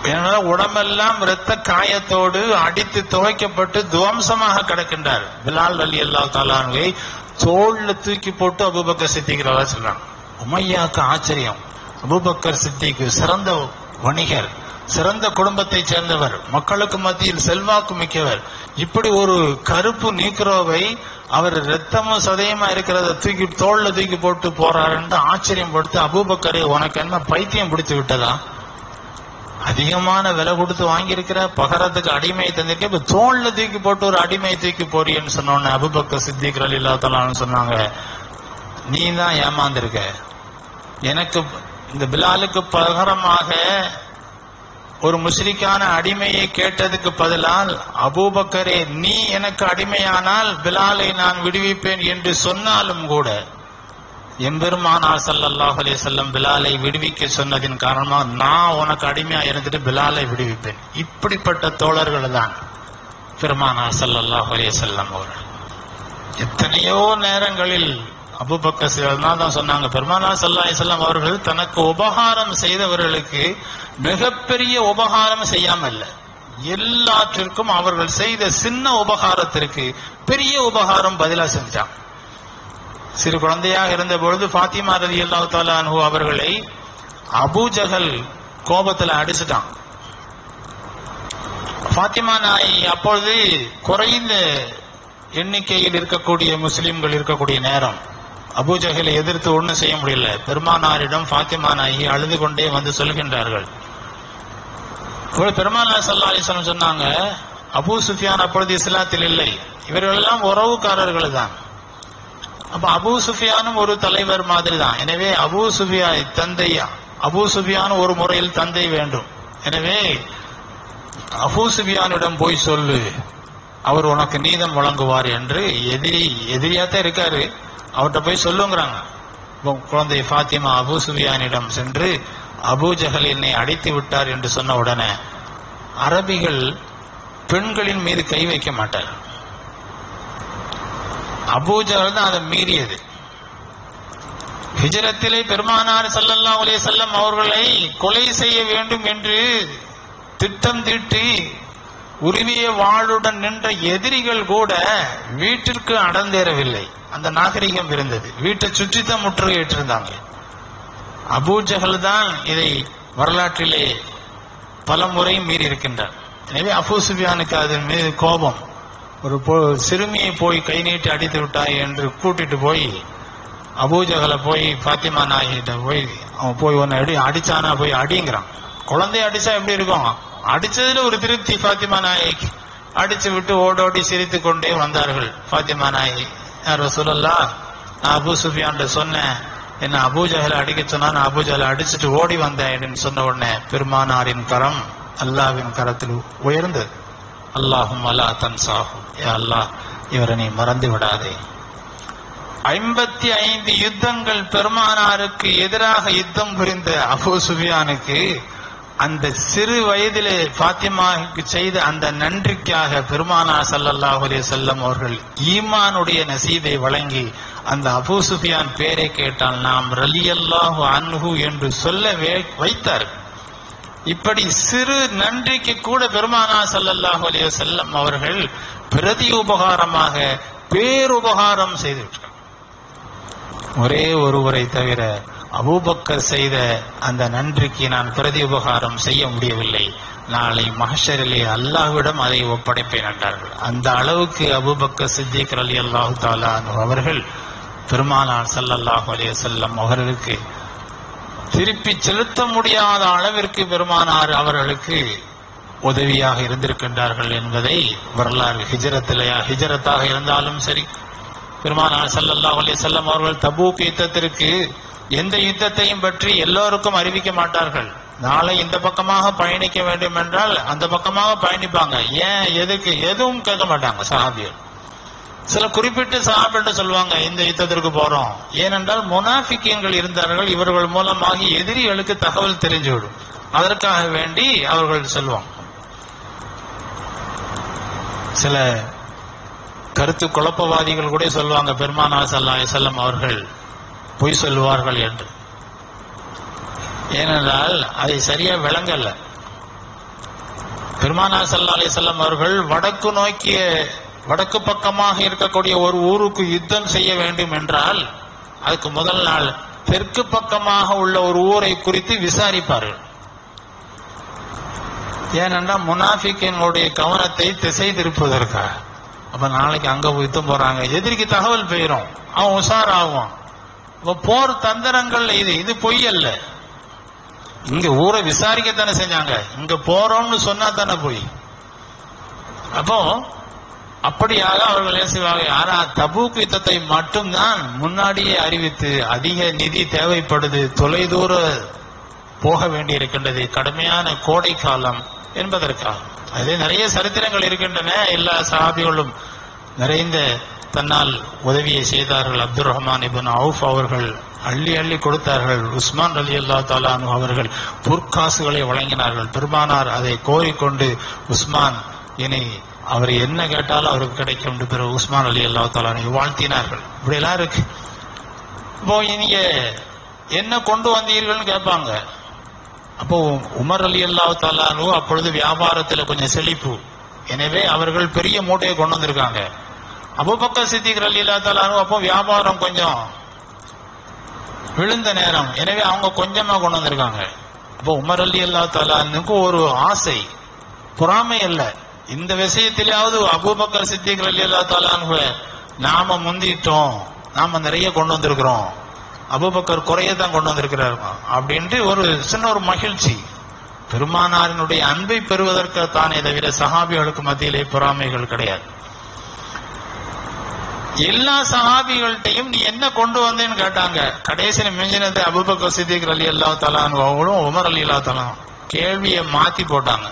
ஏன்னா உடம்பெல்லாம் இரத்த காயத்தோடு அடித்து துவைக்கப்பட்டு துவம்சமாக கிடக்கின்றார் பிலால் அலி அல்லா தாலானுவை தோல்ல தூக்கி போட்டு அபுபக்கர் சித்திக்கிறதா சொல்றாங்க உமையாக்கு ஆச்சரியம் அபுபக்கர் சித்திக்கு சிறந்த வணிகர் சிறந்த குடும்பத்தை சேர்ந்தவர் மக்களுக்கு மத்தியில் செல்வாக்கு மிக்கவர் இப்படி ஒரு கருப்பு நீக்ரோவை அவர் ரத்தமும் சதயமா இருக்கிறத தூக்கி தோல்ல தூக்கி போட்டு போறாருன்னு ஆச்சரியம் படுத்து அபூபக்கரே உனக்கு என்ன பைத்தியம் பிடித்து விட்டதா அதிகமான விலை கொடுத்து வாங்கியிருக்கிற பகரத்துக்கு அடிமை தந்திருக்க இப்ப தோல்ல தூக்கி போட்டு ஒரு அடிமை தூக்கி போறியன்னு சொன்னோன்னு அபுபக்க சித்திக் அலி இல்லாத்தலான்னு சொன்னாங்க நீ தான் ஏமாந்திருக்க எனக்கு இந்த பிலாலுக்கு பகரமாக ஒரு முஸ்லிக்கான அடிமையை கேட்டதுக்கு பதிலால் அபூபக்கரே நீ எனக்கு அடிமையானால் பிலாலை நான் விடுவிப்பேன் என்று சொன்னாலும் கூட எம்பெருமானார் ஸல்லல்லாஹு அலைஹி வஸல்லம் பிலாலை விடுவிக்க சொன்னதின் காரணமா நான் உனக்கு அடிமையா இருந்துட்டு பிலாலை விடுவிப்பேன் இப்படிப்பட்ட தோழர்கள் தான் பெருமானார் ஸல்லல்லாஹு அலைஹி வஸல்லம் அவர்கள் எத்தனையோ நேரங்களில் அபுபக்கர் சிவர்னா தான் சொன்னாங்க பெருமானார் ஸல்லல்லாஹு அலைஹி வஸல்லம் அவர்கள் தனக்கு உபகாரம் செய்தவர்களுக்கு மிகப்பெரிய உபகாரம் செய்யாம இல்ல எல்லாற்றிற்கும் அவர்கள் செய்த சின்ன உபகாரத்திற்கு பெரிய உபகாரம் பதிலா செஞ்சான் சிறு குழந்தையாக இருந்த பொழுது ஃபாத்திமா ரதி அல்லாஹ் தாலு அவர்களை அபூஜகல் கோபத்துல அடிச்சுட்டான் ஃபாத்திமா நாய் அப்பொழுது குறைந்த எண்ணிக்கையில் இருக்கக்கூடிய முஸ்லிம்கள் இருக்கக்கூடிய நேரம் அபூஜகலை எதிர்த்து ஒண்ணும் செய்ய முடியல பெருமானாரிடம் ஃபாத்திமா நாயி அழுது கொண்டே வந்து சொல்கின்றார்கள் இப்பொழுது பெருமானார் சல்லா அலிஸ்லாம் சொன்னாங்க அபூ சுஃபியான் அப்பொழுது இஸ்லாத்தில் இல்லை இவர்கள் எல்லாம் உறவுக்காரர்கள் தான் அப்ப அபூ சுஃபியானும் ஒரு தலைவர் மாதிரி தான் எனவே அபூ சுஃபியா தந்தை அபூ சுஃபியான் ஒரு முறையில் தந்தை வேண்டும் எனவே அபூ சுஃபியானிடம் போய் சொல்லு அவர் உனக்கு நீதம் வழங்குவார் என்று எதிரி எதிரியாத்தான் இருக்காரு அவர்கிட்ட போய் சொல்லுங்கிறாங்க உன் குழந்தை ஃபாத்திமா அபூ சுஃபியானிடம் சென்று அபூ ஜஹல் என்னை அடித்து விட்டார் என்று சொன்ன உடனே அரபிகள் பெண்களின் மீது கை வைக்க மாட்டார் அபூஜகல் தான் அதை மீறியது ஹிஜரத்திலே பெருமானார் ஸல்லல்லாஹு அலைஹி வஸல்லம் அவர்களை கொலை செய்ய வேண்டும் என்று திட்டம் தீட்டி உருவிய வாளுடன் நின்ற எதிரிகள் கூட வீட்டிற்கு அடந்தேறவில்லை அந்த நாகரிகம் இருந்தது வீட்டை சுற்றித்தான் முற்றுகையிட்டிருந்தாங்க அபூஜகல் தான் இதை வரலாற்றிலே பல முறை மீறி இருக்கின்றார் எனவே அபூ சுஃபியானுக்கு அதன் மீது கோபம் ஒரு பொ- சிறுமியை போய் கை நீட்டி அடித்து விட்டாய் என்று கூட்டிட்டு போய் அபூஜகலை போய் பாத்திமா நாயிட்ட போய் அவன் போய் உன்னை அடி அடிச்சானா போய் அடிங்கிறான் குழந்தைய அடிச்சா எப்படி இருக்கும் அடிச்சதுல ஒரு திருப்தி பாத்திமா நாய்க்கு அடிச்சு விட்டு ஓடோடி சிரித்து கொண்டே வந்தார்கள் பாத்திமா நாய் யார் சொல்லலா நான் அபூ சுஃபியான்ட்ட சொன்னேன் என்ன அபூஜகலை அடிக்க சொன்னா நான் அபூஜகலை அடிச்சுட்டு ஓடி வந்தேன் அப்படின்னு சொன்ன உடனே பெருமானாரின் கரம் அல்லாவின் கரத்தில் உயர்ந்தது அல்லாஹும் அலா தன்சாஹும் யா அல்லாஹ் இவரை நீ மறந்து விடாதே ஐம்பத்தி ஐந்து யுத்தங்கள் பெருமானாருக்கு எதிராக யுத்தம் புரிந்த அபூ சுஃபியானுக்கு அந்த சிறு வயதிலே ஃபாத்திமாவுக்கு செய்த அந்த நன்றிக்காக பெருமானார் ஸல்லல்லாஹு அலைஹி வஸல்லம் அவர்கள் ஈமானுடைய நசீபை வழங்கி அந்த அபூ சுஃபியான் பேரை கேட்டால் நாம் ரலியல்லாஹு அன்ஹு என்று சொல்ல வே- வைத்தார் இப்படி சிறு நன்றிக்கு கூட பெருமானா ஸல்லல்லாஹு அலைஹி வஸல்லம் அவர்கள் பிரதி உபகாரமாக பேருபகாரம் செய்துவிட்டார் ஒரே ஒருவரை தவிர அபூபக்கர் செய்த அந்த நன்றிக்கு நான் பிரதி உபகாரம் செய்ய முடியவில்லை நாளை மஹஷரிலே அல்லாஹ்விடம் அதை ஒப்படைப்பேன் என்றார்கள் அந்த அளவுக்கு அபூபக்கர் சித்திக் அலி அல்லாஹு தாலா அவர்கள் பெருமானார் ஸல்லல்லாஹு அலைஹி வஸல்லம் அவர்களுக்கு திருப்பி செலுத்த முடியாத அளவிற்கு பெருமானார் அவர்களுக்கு உதவியாக இருந்திருக்கின்றார்கள் என்பதை வரலாறு ஹிஜரத்திலேயா ஹிஜரத்தாக இருந்தாலும் சரி பெருமானார் ஸல்லல்லாஹு அலைஹி வஸல்லம் அவர்கள் தபூக் யுத்தத்திற்கு எந்த யுத்தத்தையும் பற்றி எல்லோருக்கும் அறிவிக்க மாட்டார்கள் நாளை இந்த பக்கமாக பயணிக்க வேண்டும் என்றால் அந்த பக்கமாக பயணிப்பாங்க ஏன் எதுக்கு எதுவும் கேட்க மாட்டாங்க சஹாபியர் சில குறிப்பிட்ட சஹாபிட்டு சொல்லுவாங்க இந்த யுத்தத்திற்கு போறோம் ஏனென்றால் முனாஃபிக்கியங்கள் இருந்தார்கள் இவர்கள் மூலமாக எதிரிகளுக்கு தகவல் தெரிஞ்சுவிடும் அதற்காக வேண்டி அவர்கள் சொல்லுவாங்க சில கருத்து குழப்பவாதிகள் கூட சொல்லுவாங்க பெருமானா சல்லா செல்லம் அவர்கள் பொய் சொல்லுவார்கள் என்று ஏனென்றால் அதை சரியா விளங்கல பெருமானா சல்லா அலிசல்லாம் அவர்கள் வடக்கு நோக்கிய வடக்கு பக்கமாக இருக்கக்கூடிய ஒரு ஊருக்கு யுத்தம் செய்ய வேண்டும் என்றால் அதுக்கு முதல் நாள் தெற்கு பக்கமாக உள்ள ஒரு ஊரை குறித்து விசாரிப்பார்கள் ஏனென்றால் முனாஃபிக்கினுடைய கவனத்தை திசை திருப்பதற்காக அப்ப நாளைக்கு அங்க யுத்தம் போறாங்க எதிரிக்கு தகவல் போயிரும் அவன் உஷாராகும் இப்ப போர் தந்திரங்கள் இது இது பொய் அல்ல இங்க ஊரை விசாரிக்கத்தானே செஞ்சாங்க இங்க போறோம்னு சொன்னா தானே போய் அப்போ அப்படியாக அவர்கள் என்ன செய்வாங்க ஆனா தபூக் யுத்தத்தை மட்டும்தான் முன்னாடியே அறிவித்து அதிக நிதி தேவைப்படுது தொலைதூர போக வேண்டியிருக்கின்றது கடுமையான கோடை காலம் என்பதற்காக அதே நிறைய சரித்திரங்கள் இருக்கின்றன எல்லா சஹாபிகளும் நிறைந்த தன்னால் உதவியை செய்தார்கள் அப்துல் ரஹ்மான் இபின் அவுஃப் அவர்கள் அள்ளி அள்ளி கொடுத்தார்கள் உஸ்மான் அலி அல்லா தாலானு அவர்கள் பொற்காசுகளை வழங்கினார்கள் பெருமானார் அதை கோரிக்கொண்டு உஸ்மான் இனி அவர் என்ன கேட்டாலும் அவருக்கு கிடைக்கும் என்று பிறகு உஸ்மான் அலி அல்லா தாலானை வாழ்த்தினார்கள் இப்படி எல்லாம் இருக்கு இப்போ நீங்க என்ன கொண்டு வந்தீர்கள்னு கேட்பாங்க அப்போ உமர் அலி அல்லா தாலானு அப்பொழுது வியாபாரத்தில் கொஞ்சம் செழிப்பு எனவே அவர்கள் பெரிய மூட்டையை கொண்டு வந்திருக்காங்க அபுபக்கர் சித்திகர் அலி அல்லா தாலானு அப்போ வியாபாரம் கொஞ்சம் விழுந்த நேரம் எனவே அவங்க கொஞ்சமா கொண்டு வந்திருக்காங்க அப்போ உமர் அலி அல்லா தாலானுக்கு ஒரு ஆசை பொறாமை அல்ல இந்த விஷயத்திலாவது அபூபக்கர் சித்திக் அலி அல்லா தாலானுவ நாம முந்திட்டோம் நாம நிறைய கொண்டு வந்திருக்கிறோம் அபூபக்கர் குறைய தான் கொண்டு வந்திருக்கிறார் அப்படின்ட்டு ஒரு சின்ன ஒரு மகிழ்ச்சி பெருமானாரினுடைய அன்பை பெறுவதற்கு தானே தவிர சஹாபிகளுக்கு மத்தியிலே பொறாமைகள் கிடையாது எல்லா சஹாபிகள்கிட்டையும் நீ என்ன கொண்டு வந்தேன்னு கேட்டாங்க கடைசியில மிஞ்சினது அபுபக்கர் சித்திக் அலி அல்லா தலானும் உமர் அலி அல்லா தலான் கேள்வியை மாத்தி போட்டாங்க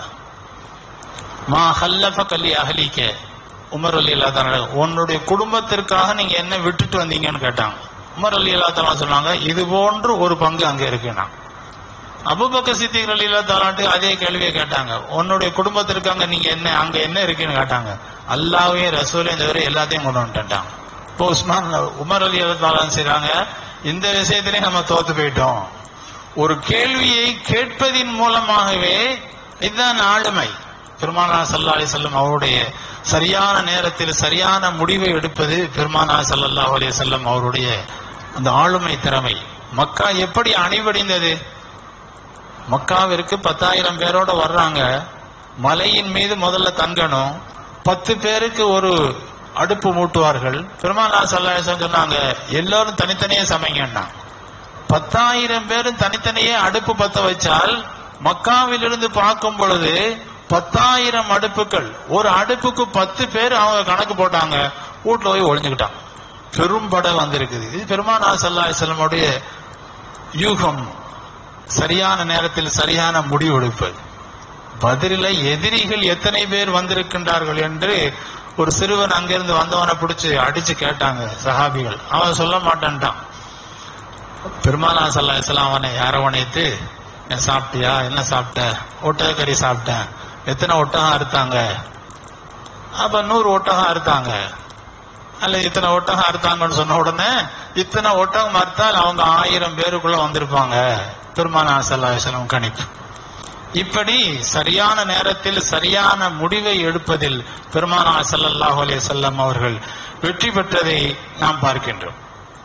மா ஹல்லஃப கல்லி அகலிக்க உமர் அலி அல்லா தலா உன்னுடைய குடும்பத்திற்காக நீங்க என்ன விட்டுட்டு வந்தீங்கன்னு கேட்டாங்க உமர் அலி அல்லா தலா சொன்னாங்க இது போன்று ஒரு பங்கு அங்க இருக்குன்னா அபுபக்க சித்திக் அலி அல்லா தலான்ட்டு அதே கேள்வியை கேட்டாங்க உன்னுடைய குடும்பத்திற்காக நீங்க என்ன அங்க என்ன இருக்குன்னு கேட்டாங்க அல்லாவையும் ரசூலையும் தவிர எல்லாத்தையும் கொண்டு வந்துட்டாங்க இப்போ உஸ்மான் உமர் அலி அல்லா தலான் செய்றாங்க இந்த விஷயத்திலே நம்ம தோத்து போயிட்டோம் ஒரு கேள்வியை கேட்பதின் மூலமாகவே இதுதான் ஆளுமை பெருமானா சல்லா அலி செல்லம் அவருடைய சரியான நேரத்தில் சரியான முடிவை எடுப்பது பெருமானா சல்லல்லா அலி செல்லம் அவருடைய அந்த ஆளுமை திறமை மக்கா எப்படி அணிவடைந்தது மக்காவிற்கு பத்தாயிரம் பேரோட வர்றாங்க மலையின் மீது முதல்ல தங்கணும் பத்து பேருக்கு ஒரு அடுப்பு மூட்டுவார்கள் பெருமானா சல்லா சொன்னாங்க எல்லாரும் தனித்தனியே சமைங்கன்னா பத்தாயிரம் பேரும் தனித்தனியே அடுப்பு பத்த வச்சால் மக்காவிலிருந்து பார்க்கும் பொழுது பத்தாயிரம் அடுப்புகள் ஒரு அடுப்புக்கு பத்து பேர் அவங்க கணக்கு போட்டாங்க வீட்டுல போய் ஒளிஞ்சுக்கிட்டாங்க பெரும்படை வந்திருக்குது இது பெருமானா சல்லா செல்லமுடைய யூகம் சரியான நேரத்தில் சரியான முடிவு எடுப்பது பதில எதிரிகள் எத்தனை பேர் வந்திருக்கின்றார்கள் என்று ஒரு சிறுவன் அங்கிருந்து வந்தவனை பிடிச்சு அடிச்சு கேட்டாங்க சஹாபிகள் அவன் சொல்ல மாட்டான்ட்டான் பெருமானா சல்லா இஸ்லாம் அவனை அரவணைத்து என்ன சாப்பிட்டியா என்ன சாப்பிட்ட ஒட்டகக்கறி சாப்பிட்டேன் எத்தனை ஒட்டகம் அறுத்தாங்க அப்ப நூறு ஒட்டகம் அறுத்தாங்க அல்ல இத்தனை ஒட்டகம் அறுத்தாங்கன்னு சொன்ன உடனே இத்தனை ஒட்டகம் அறுத்தால் அவங்க ஆயிரம் பேருக்குள்ள வந்திருப்பாங்க பெருமானா சல்லா இஸ்லாம் கணிப்பு இப்படி சரியான நேரத்தில் சரியான முடிவை எடுப்பதில் பெருமானா ஸல்லல்லாஹு அலைஹி வஸல்லம் அவர்கள் வெற்றி பெற்றதை நாம் பார்க்கின்றோம்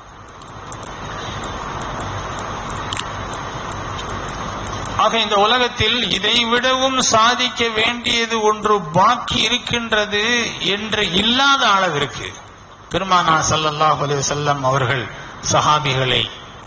ஆக இந்த உலகத்தில் இதை விடவும் சாதிக்க வேண்டியது ஒன்று பாக்கி இருக்கின்றது என்று இல்லாத அளவிற்கு பெருமானா ஸல்லல்லாஹு அலைஹி வஸல்லம் அவர்கள் சஹாபிகளை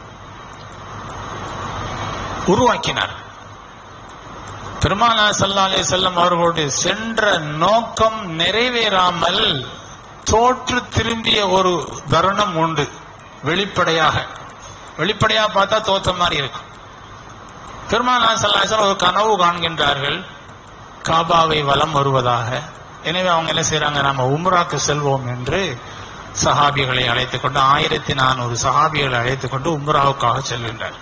உருவாக்கினார் பெருமானா சல்லா அலி செல்லம் அவர்களுடைய சென்ற நோக்கம் நிறைவேறாமல் தோற்று திரும்பிய ஒரு தருணம் உண்டு வெளிப்படையாக வெளிப்படையா பார்த்தா தோத்த மாதிரி இருக்கும் பெருமானா சல்லாசன் ஒரு கனவு காண்கின்றார்கள் காபாவை வலம் வருவதாக எனவே அவங்க என்ன செய்றாங்க நம்ம உம்ராக்கு செல்வோம் என்று சஹாபிகளை அழைத்துக் கொண்டு ஆயிரத்தி நானூறு சஹாபிகளை அழைத்துக் கொண்டு உம்ராவுக்காக செல்கின்றார்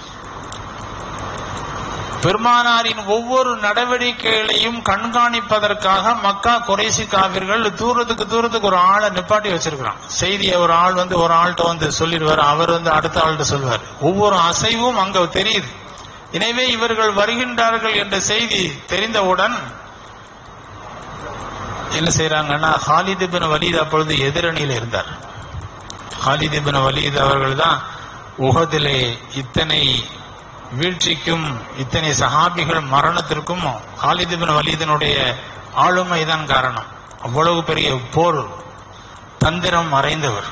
பெருமானாரின் ஒவ்வொரு நடவடிக்கைகளையும் கண்காணிப்பதற்காக மக்கா குறைசி காவிர்கள் தூரத்துக்கு தூரத்துக்கு ஒரு ஆளை நிப்பாட்டி வச்சிருக்கிறான் செய்தியை ஒரு ஆள் வந்து ஒரு ஆள்கிட்ட வந்து சொல்லிடுவார் அவர் வந்து அடுத்த ஆள்கிட்ட சொல்வார் ஒவ்வொரு அசைவும் அங்க தெரியுது எனவே இவர்கள் வருகின்றார்கள் என்ற செய்தி தெரிந்தவுடன் என்ன செய்யறாங்கன்னா ஹாலித் பின் வலீத் அப்பொழுது எதிரணியில் இருந்தார் ஹாலித் பின் வலீத் அவர்கள் தான் உகதிலே இத்தனை வீழ்ச்சிக்கும் இத்தனை சஹாபிகள் மரணத்திற்கும் ஹாலித் பின் வலீதனுடைய ஆளுமை தான் காரணம் அவ்வளவு பெரிய போர் தந்திரம் மறைந்தவர்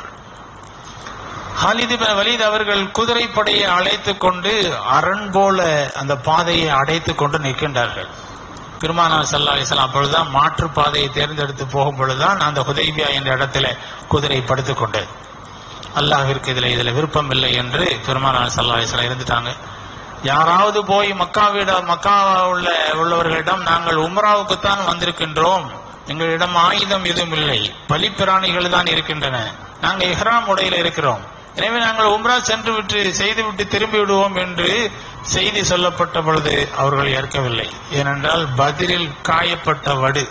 ஹாலித் பின் வலீத் அவர்கள் குதிரைப்படையை அழைத்துக் கொண்டு அரண் போல அந்த பாதையை அடைத்துக் கொண்டு நிற்கின்றார்கள் பெருமானார் சல்லா அலிஸ்லாம் அப்பொழுதுதான் மாற்று பாதையை தேர்ந்தெடுத்து போகும் பொழுதுதான் அந்த ஹுதைபியா என்ற இடத்துல குதிரை படுத்துக் கொண்டது அல்லாஹிற்கு இதுல இதுல விருப்பம் இல்லை என்று பெருமானார் சல்லா அலிஸ்லாம் இருந்துட்டாங்க யாராவது போய் மக்காவிட மக்கா உள்ள உள்ளவர்களிடம் நாங்கள் உம்ராவுக்குத்தான் வந்திருக்கின்றோம் எங்களிடம் ஆயுதம் எதுவும் இல்லை பலிப்பிராணிகள் தான் இருக்கின்றன நாங்கள் இஹ்ராம் உடையில இருக்கிறோம் எனவே நாங்கள் உம்ரா சென்று விட்டு செய்துவிட்டு திரும்பி விடுவோம் என்று செய்தி சொல்லப்பட்ட பொழுது அவர்கள் ஏற்கவில்லை ஏனென்றால் பதிலில் காயப்பட்ட வடு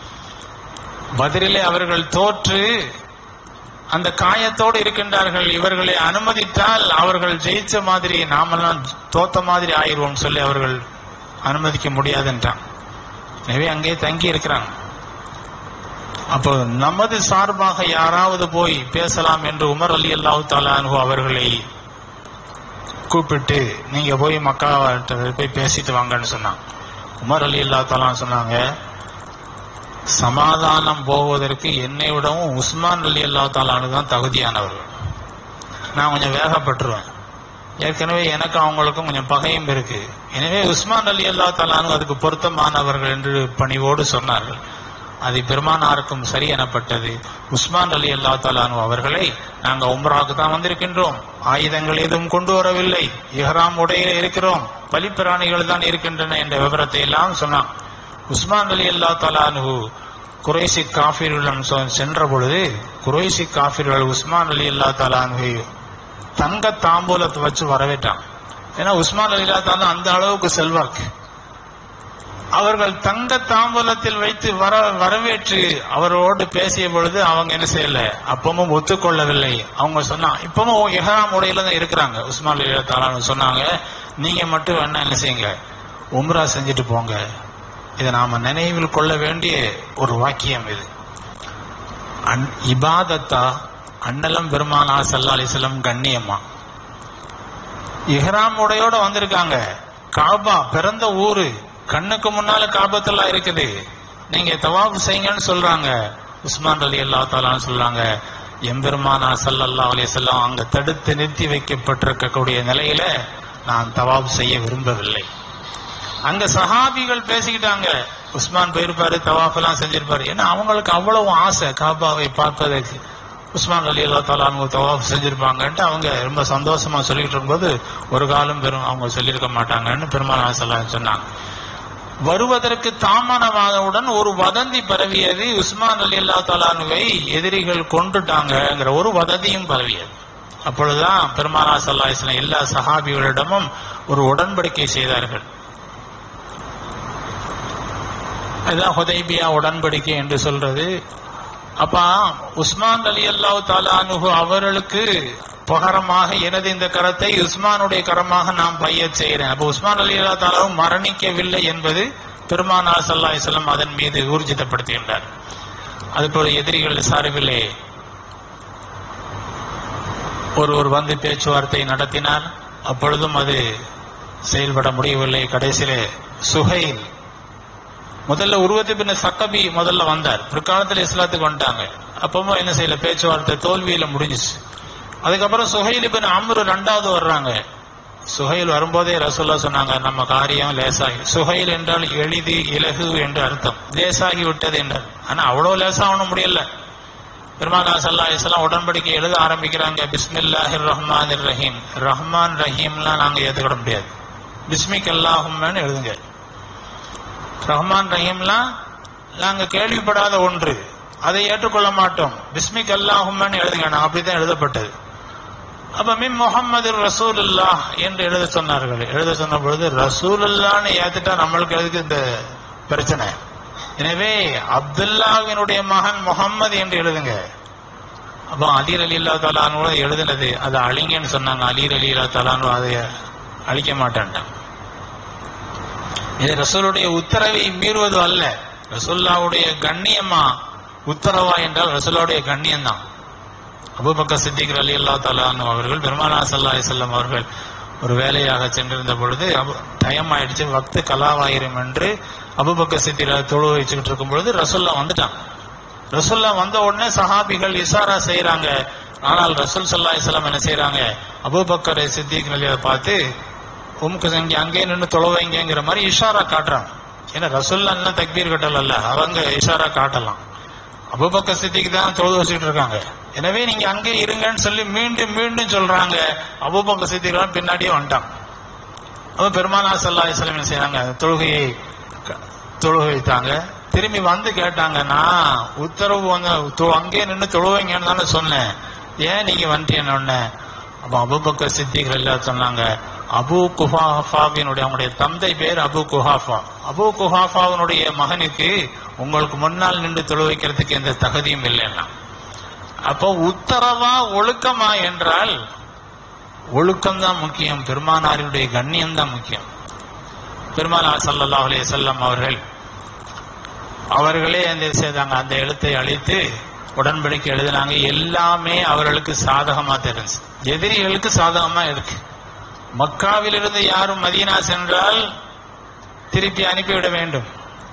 பதிலிலே அவர்கள் தோற்று அந்த காயத்தோடு இருக்கின்றார்கள் இவர்களை அனுமதித்தால் அவர்கள் ஜெயிச்ச மாதிரி நாமெல்லாம் தோத்த மாதிரி ஆயிடுவோம் சொல்லி அவர்கள் அனுமதிக்க முடியாதுன்றான் எனவே அங்கே தங்கி இருக்கிறாங்க அப்போ நமது சார்பாக யாராவது போய் பேசலாம் என்று உமர் அலி அல்லாஹு தாலானு அவர்களை கூப்பிட்டு நீங்க போய் மக்கா போய் பேசிட்டு வாங்கன்னு சொன்னாங்க உமர் அலி அல்லா தாலான்னு சொன்னாங்க சமாதானம் போவதற்கு என்னை விடவும் உஸ்மான் அலி அல்லா தாலானு தான் தகுதியானவர்கள் நான் கொஞ்சம் வேகப்பட்டுருவேன் ஏற்கனவே எனக்கு அவங்களுக்கும் கொஞ்சம் பகையும் இருக்கு எனவே உஸ்மான் அலி அல்லா தாலானு அதுக்கு பொருத்தமானவர்கள் என்று பணிவோடு சொன்னார்கள் அது பெருமானாருக்கும் சரி எனப்பட்டது உஸ்மான் அலி அல்லா தாலானு அவர்களை நாங்க உம்ராவுக்கு தான் வந்திருக்கின்றோம் ஆயுதங்கள் எதுவும் கொண்டு வரவில்லை இஹ்ராம் உடையில இருக்கிறோம் பலிப்பிராணிகள் தான் இருக்கின்றன என்ற விவரத்தை எல்லாம் சொன்னான் உஸ்மான் அலி அல்லா தாலானு குறைசி காஃபிரிடம் சென்ற பொழுது குறைசி காஃபிர்கள் உஸ்மான் அலி அல்லா தாலானு தங்க தாம்பூலத்தை வச்சு வரவேற்றான் ஏன்னா உஸ்மான் அலி அல்லா தாலா அந்த அளவுக்கு செல்வாக்கு அவர்கள் தங்க தாம்பூலத்தில் வைத்து வர வரவேற்று அவரோடு பேசிய பொழுது அவங்க என்ன செய்யல அப்பவும் ஒத்துக்கொள்ளவில்லை அவங்க சொன்னா இப்பவும் எஹராம் உடையில தான் இருக்கிறாங்க உஸ்மான் அலி தாலான்னு சொன்னாங்க நீங்க மட்டும் வேணா என்ன செய்யுங்க உம்ரா செஞ்சுட்டு போங்க இதை நாம நினைவில் கொள்ள வேண்டிய ஒரு வாக்கியம் இது அன் இபாதத்தா அண்ணலம் பெருமானா சல்லா அலிஸ்லம் கண்ணியம்மா இஹ்ராம் உடையோட வந்திருக்காங்க காபா பிறந்த ஊரு கண்ணுக்கு முன்னால காபத்தெல்லாம் இருக்குது நீங்க தவாப் செய்யுங்கன்னு சொல்றாங்க உஸ்மான் அலி அல்லா தாலான்னு சொல்றாங்க எம்பெருமானா சல்லல்லா அலிசல்லாம் அங்க தடுத்து நிறுத்தி வைக்கப்பட்டிருக்கக்கூடிய நிலையில நான் தவாப் செய்ய விரும்பவில்லை அங்க சஹாபிகள் பேசிக்கிட்டாங்க உஸ்மான் போயிருப்பாரு தவாஃப் எல்லாம் செஞ்சிருப்பாரு ஏன்னா அவங்களுக்கு அவ்வளவு ஆசை காபாவை பார்ப்பதற்கு உஸ்மான் அலி அல்லா தாலான் தவாஃப் செஞ்சிருப்பாங்கன்ட்டு அவங்க ரொம்ப சந்தோஷமா சொல்லிட்டு இருக்கும்போது ஒரு காலம் பெரும் அவங்க சொல்லியிருக்க மாட்டாங்கன்னு பெருமாள் சல்லா சொன்னாங்க வருவதற்கு தாமதமானவுடன் ஒரு வதந்தி பரவியது உஸ்மான் அலி அல்லா தாலானுவை எதிரிகள் கொண்டுட்டாங்கங்கிற ஒரு வதந்தியும் பரவியது அப்பொழுதுதான் பெருமானா சல்லா இஸ்லாம் எல்லா சஹாபிகளிடமும் ஒரு உடன்படிக்கை செய்தார்கள் இதுதான் ஹுதைபியா உடன்படிக்கை என்று சொல்றது அப்ப உஸ்மான் அலி அல்லாஹ் தாலானுகு அவர்களுக்கு பகரமாக எனது இந்த கரத்தை உஸ்மானுடைய கரமாக நான் பைய செய்கிறேன் அப்ப உஸ்மான் அலி அல்லா தாலாவும் மரணிக்கவில்லை என்பது பெருமானா சல்லா இஸ்லாம் அதன் மீது ஊர்ஜிதப்படுத்துகின்றார் அதுபோல எதிரிகள் சார்பிலே ஒருவர் வந்து பேச்சுவார்த்தை நடத்தினார் அப்பொழுதும் அது செயல்பட முடியவில்லை கடைசியிலே சுஹைல் முதல்ல உருவத்தை பின்ன சக்கபி முதல்ல வந்தார் பிற்காலத்துல இஸ்லாத்துக்கு வந்துட்டாங்க அப்பவும் என்ன செய்யல பேச்சுவார்த்தை தோல்வியில முடிஞ்சுச்சு அதுக்கப்புறம் சுஹைல் பின் அம்ரு ரெண்டாவது வர்றாங்க சுஹைல் வரும்போதே ரசோல்லா சொன்னாங்க நம்ம காரியம் லேசாகி சுஹைல் என்றால் எளிது இலகு என்று அர்த்தம் லேசாகி விட்டது என்றார் ஆனா அவ்வளவு லேசாக முடியல பெருமானா சல்லா இஸ்லாம் உடன்படிக்கை எழுத ஆரம்பிக்கிறாங்க பிஸ்மில்லாஹிர் ரஹ்மான் ரஹீம் ரஹ்மான் ரஹீம்லாம் நாங்க ஏத்துக்கிட முடியாது பிஸ்மிக் அல்லாஹும்னு எழுதுங்க ரஹ்மான் ரஹீம்லாம் நாங்க கேள்விப்படாத ஒன்று அதை ஏற்றுக்கொள்ள மாட்டோம் பிஸ்மிக் அல்லாஹும்மன்னு எழுதுங்க நான் அப்படித்தான் எழுதப்பட்டது அப்ப மின் முகமது ரசூலுல்லா என்று எழுத சொன்னார்கள் எழுத சொன்ன பொழுது ரசூலுல்லான்னு ஏத்துட்டா நம்மளுக்கு எதுக்கு இந்த பிரச்சனை எனவே அப்துல்லாவினுடைய மகன் முகம்மது என்று எழுதுங்க அப்போ அலீர் அலி அல்லா தலானோட எழுதுனது அதை அழிங்கன்னு சொன்னாங்க அலீர் அலி அல்லா தலானோ அதை அழிக்க மாட்டேன்ட்டான் இது ரசூலுடைய உத்தரவை மீறுவது அல்ல ரசுல்லாவுடைய கண்ணியமா உத்தரவா என்றால் ரசுல்லாவுடைய கண்ணியம் தான் அபுபக்கர் சித்திக் அலி அல்லா தலான் அவர்கள் பெருமானா சல்லா செல்லம் அவர்கள் ஒரு வேலையாக சென்றிருந்த பொழுது அபு- டைம் ஆயிடுச்சு வக்து கலாவாயிரம் என்று அபுபக்கர் சித்திர தொழு வச்சுக்கிட்டு இருக்கும் பொழுது ரசுல்லா வந்துட்டான் ரசுல்லா வந்த உடனே சஹாபிகள் இசாரா செய்யறாங்க ஆனால் ரசூல் சல்லா இஸ்லாம் என்ன செய்யறாங்க அபூபக்கர் சித்திக் அலியை பார்த்து உமுக்கு இங்க அங்கே நின்று தொலைவைங்கிற மாதிரி இஷாரா காட்டுறாங்க ஏன்னா ரசுல்லா இன்னும் தக்பீர் கட்டல அவங்க இஷாரா காட்டலாம் அபூபக்கர் சித்திக்கு தான் தொழுது வச்சுட்டு இருக்காங்க எனவே நீங்க அங்கே இருங்கன்னு சொல்லி மீண்டும் மீண்டும் சொல்றாங்க அபூபக்கர் சித்திக்கு பின்னாடியே வந்துட்டான் அப்ப பெருமானா சல்லா இஸ்லாம் என்ன செய்யறாங்க தொழுகையை க- தொழுகை வைத்தாங்க திரும்பி வந்து கேட்டாங்க நான் உத்தரவு வந்து தொ- அங்கேயே நின்று தொழுவைங்கன்னு தானே சொன்னேன் ஏன் நீங்க வந்துட்டீங்கன்னு அப்ப அபுபக்கர் சித்திகள் எல்லாம் சொன்னாங்க அபு குஹாஃபாவினுடைய அவங்களுடைய தந்தை பேர் அபு குஹாஃபா அபு குஹாஃபாவினுடைய மகனுக்கு உங்களுக்கு முன்னால் நின்று தொழு வைக்கிறதுக்கு எந்த தகுதியும் இல்லைன்னா அப்போ உத்தரவா ஒழுக்கமா என்றால் ஒழுக்கம் தான் முக்கியம் பெருமானாரினுடைய கண்ணியம் தான் முக்கியம் பெருமானார் ஸல்லல்லாஹு அலைஹி வஸல்லம் அவர்கள் அவர்களே அந்த செய்தாங்க அந்த எழுத்தை அழித்து உடன்படிக்கை எழுதினாங்க எல்லாமே அவர்களுக்கு சாதகமா தெரிஞ்சு எதிரிகளுக்கு சாதகமா இருக்கு மக்காவிலிருந்து யாரும் மதீனா சென்றால் திருப்பி அனுப்பிவிட வேண்டும்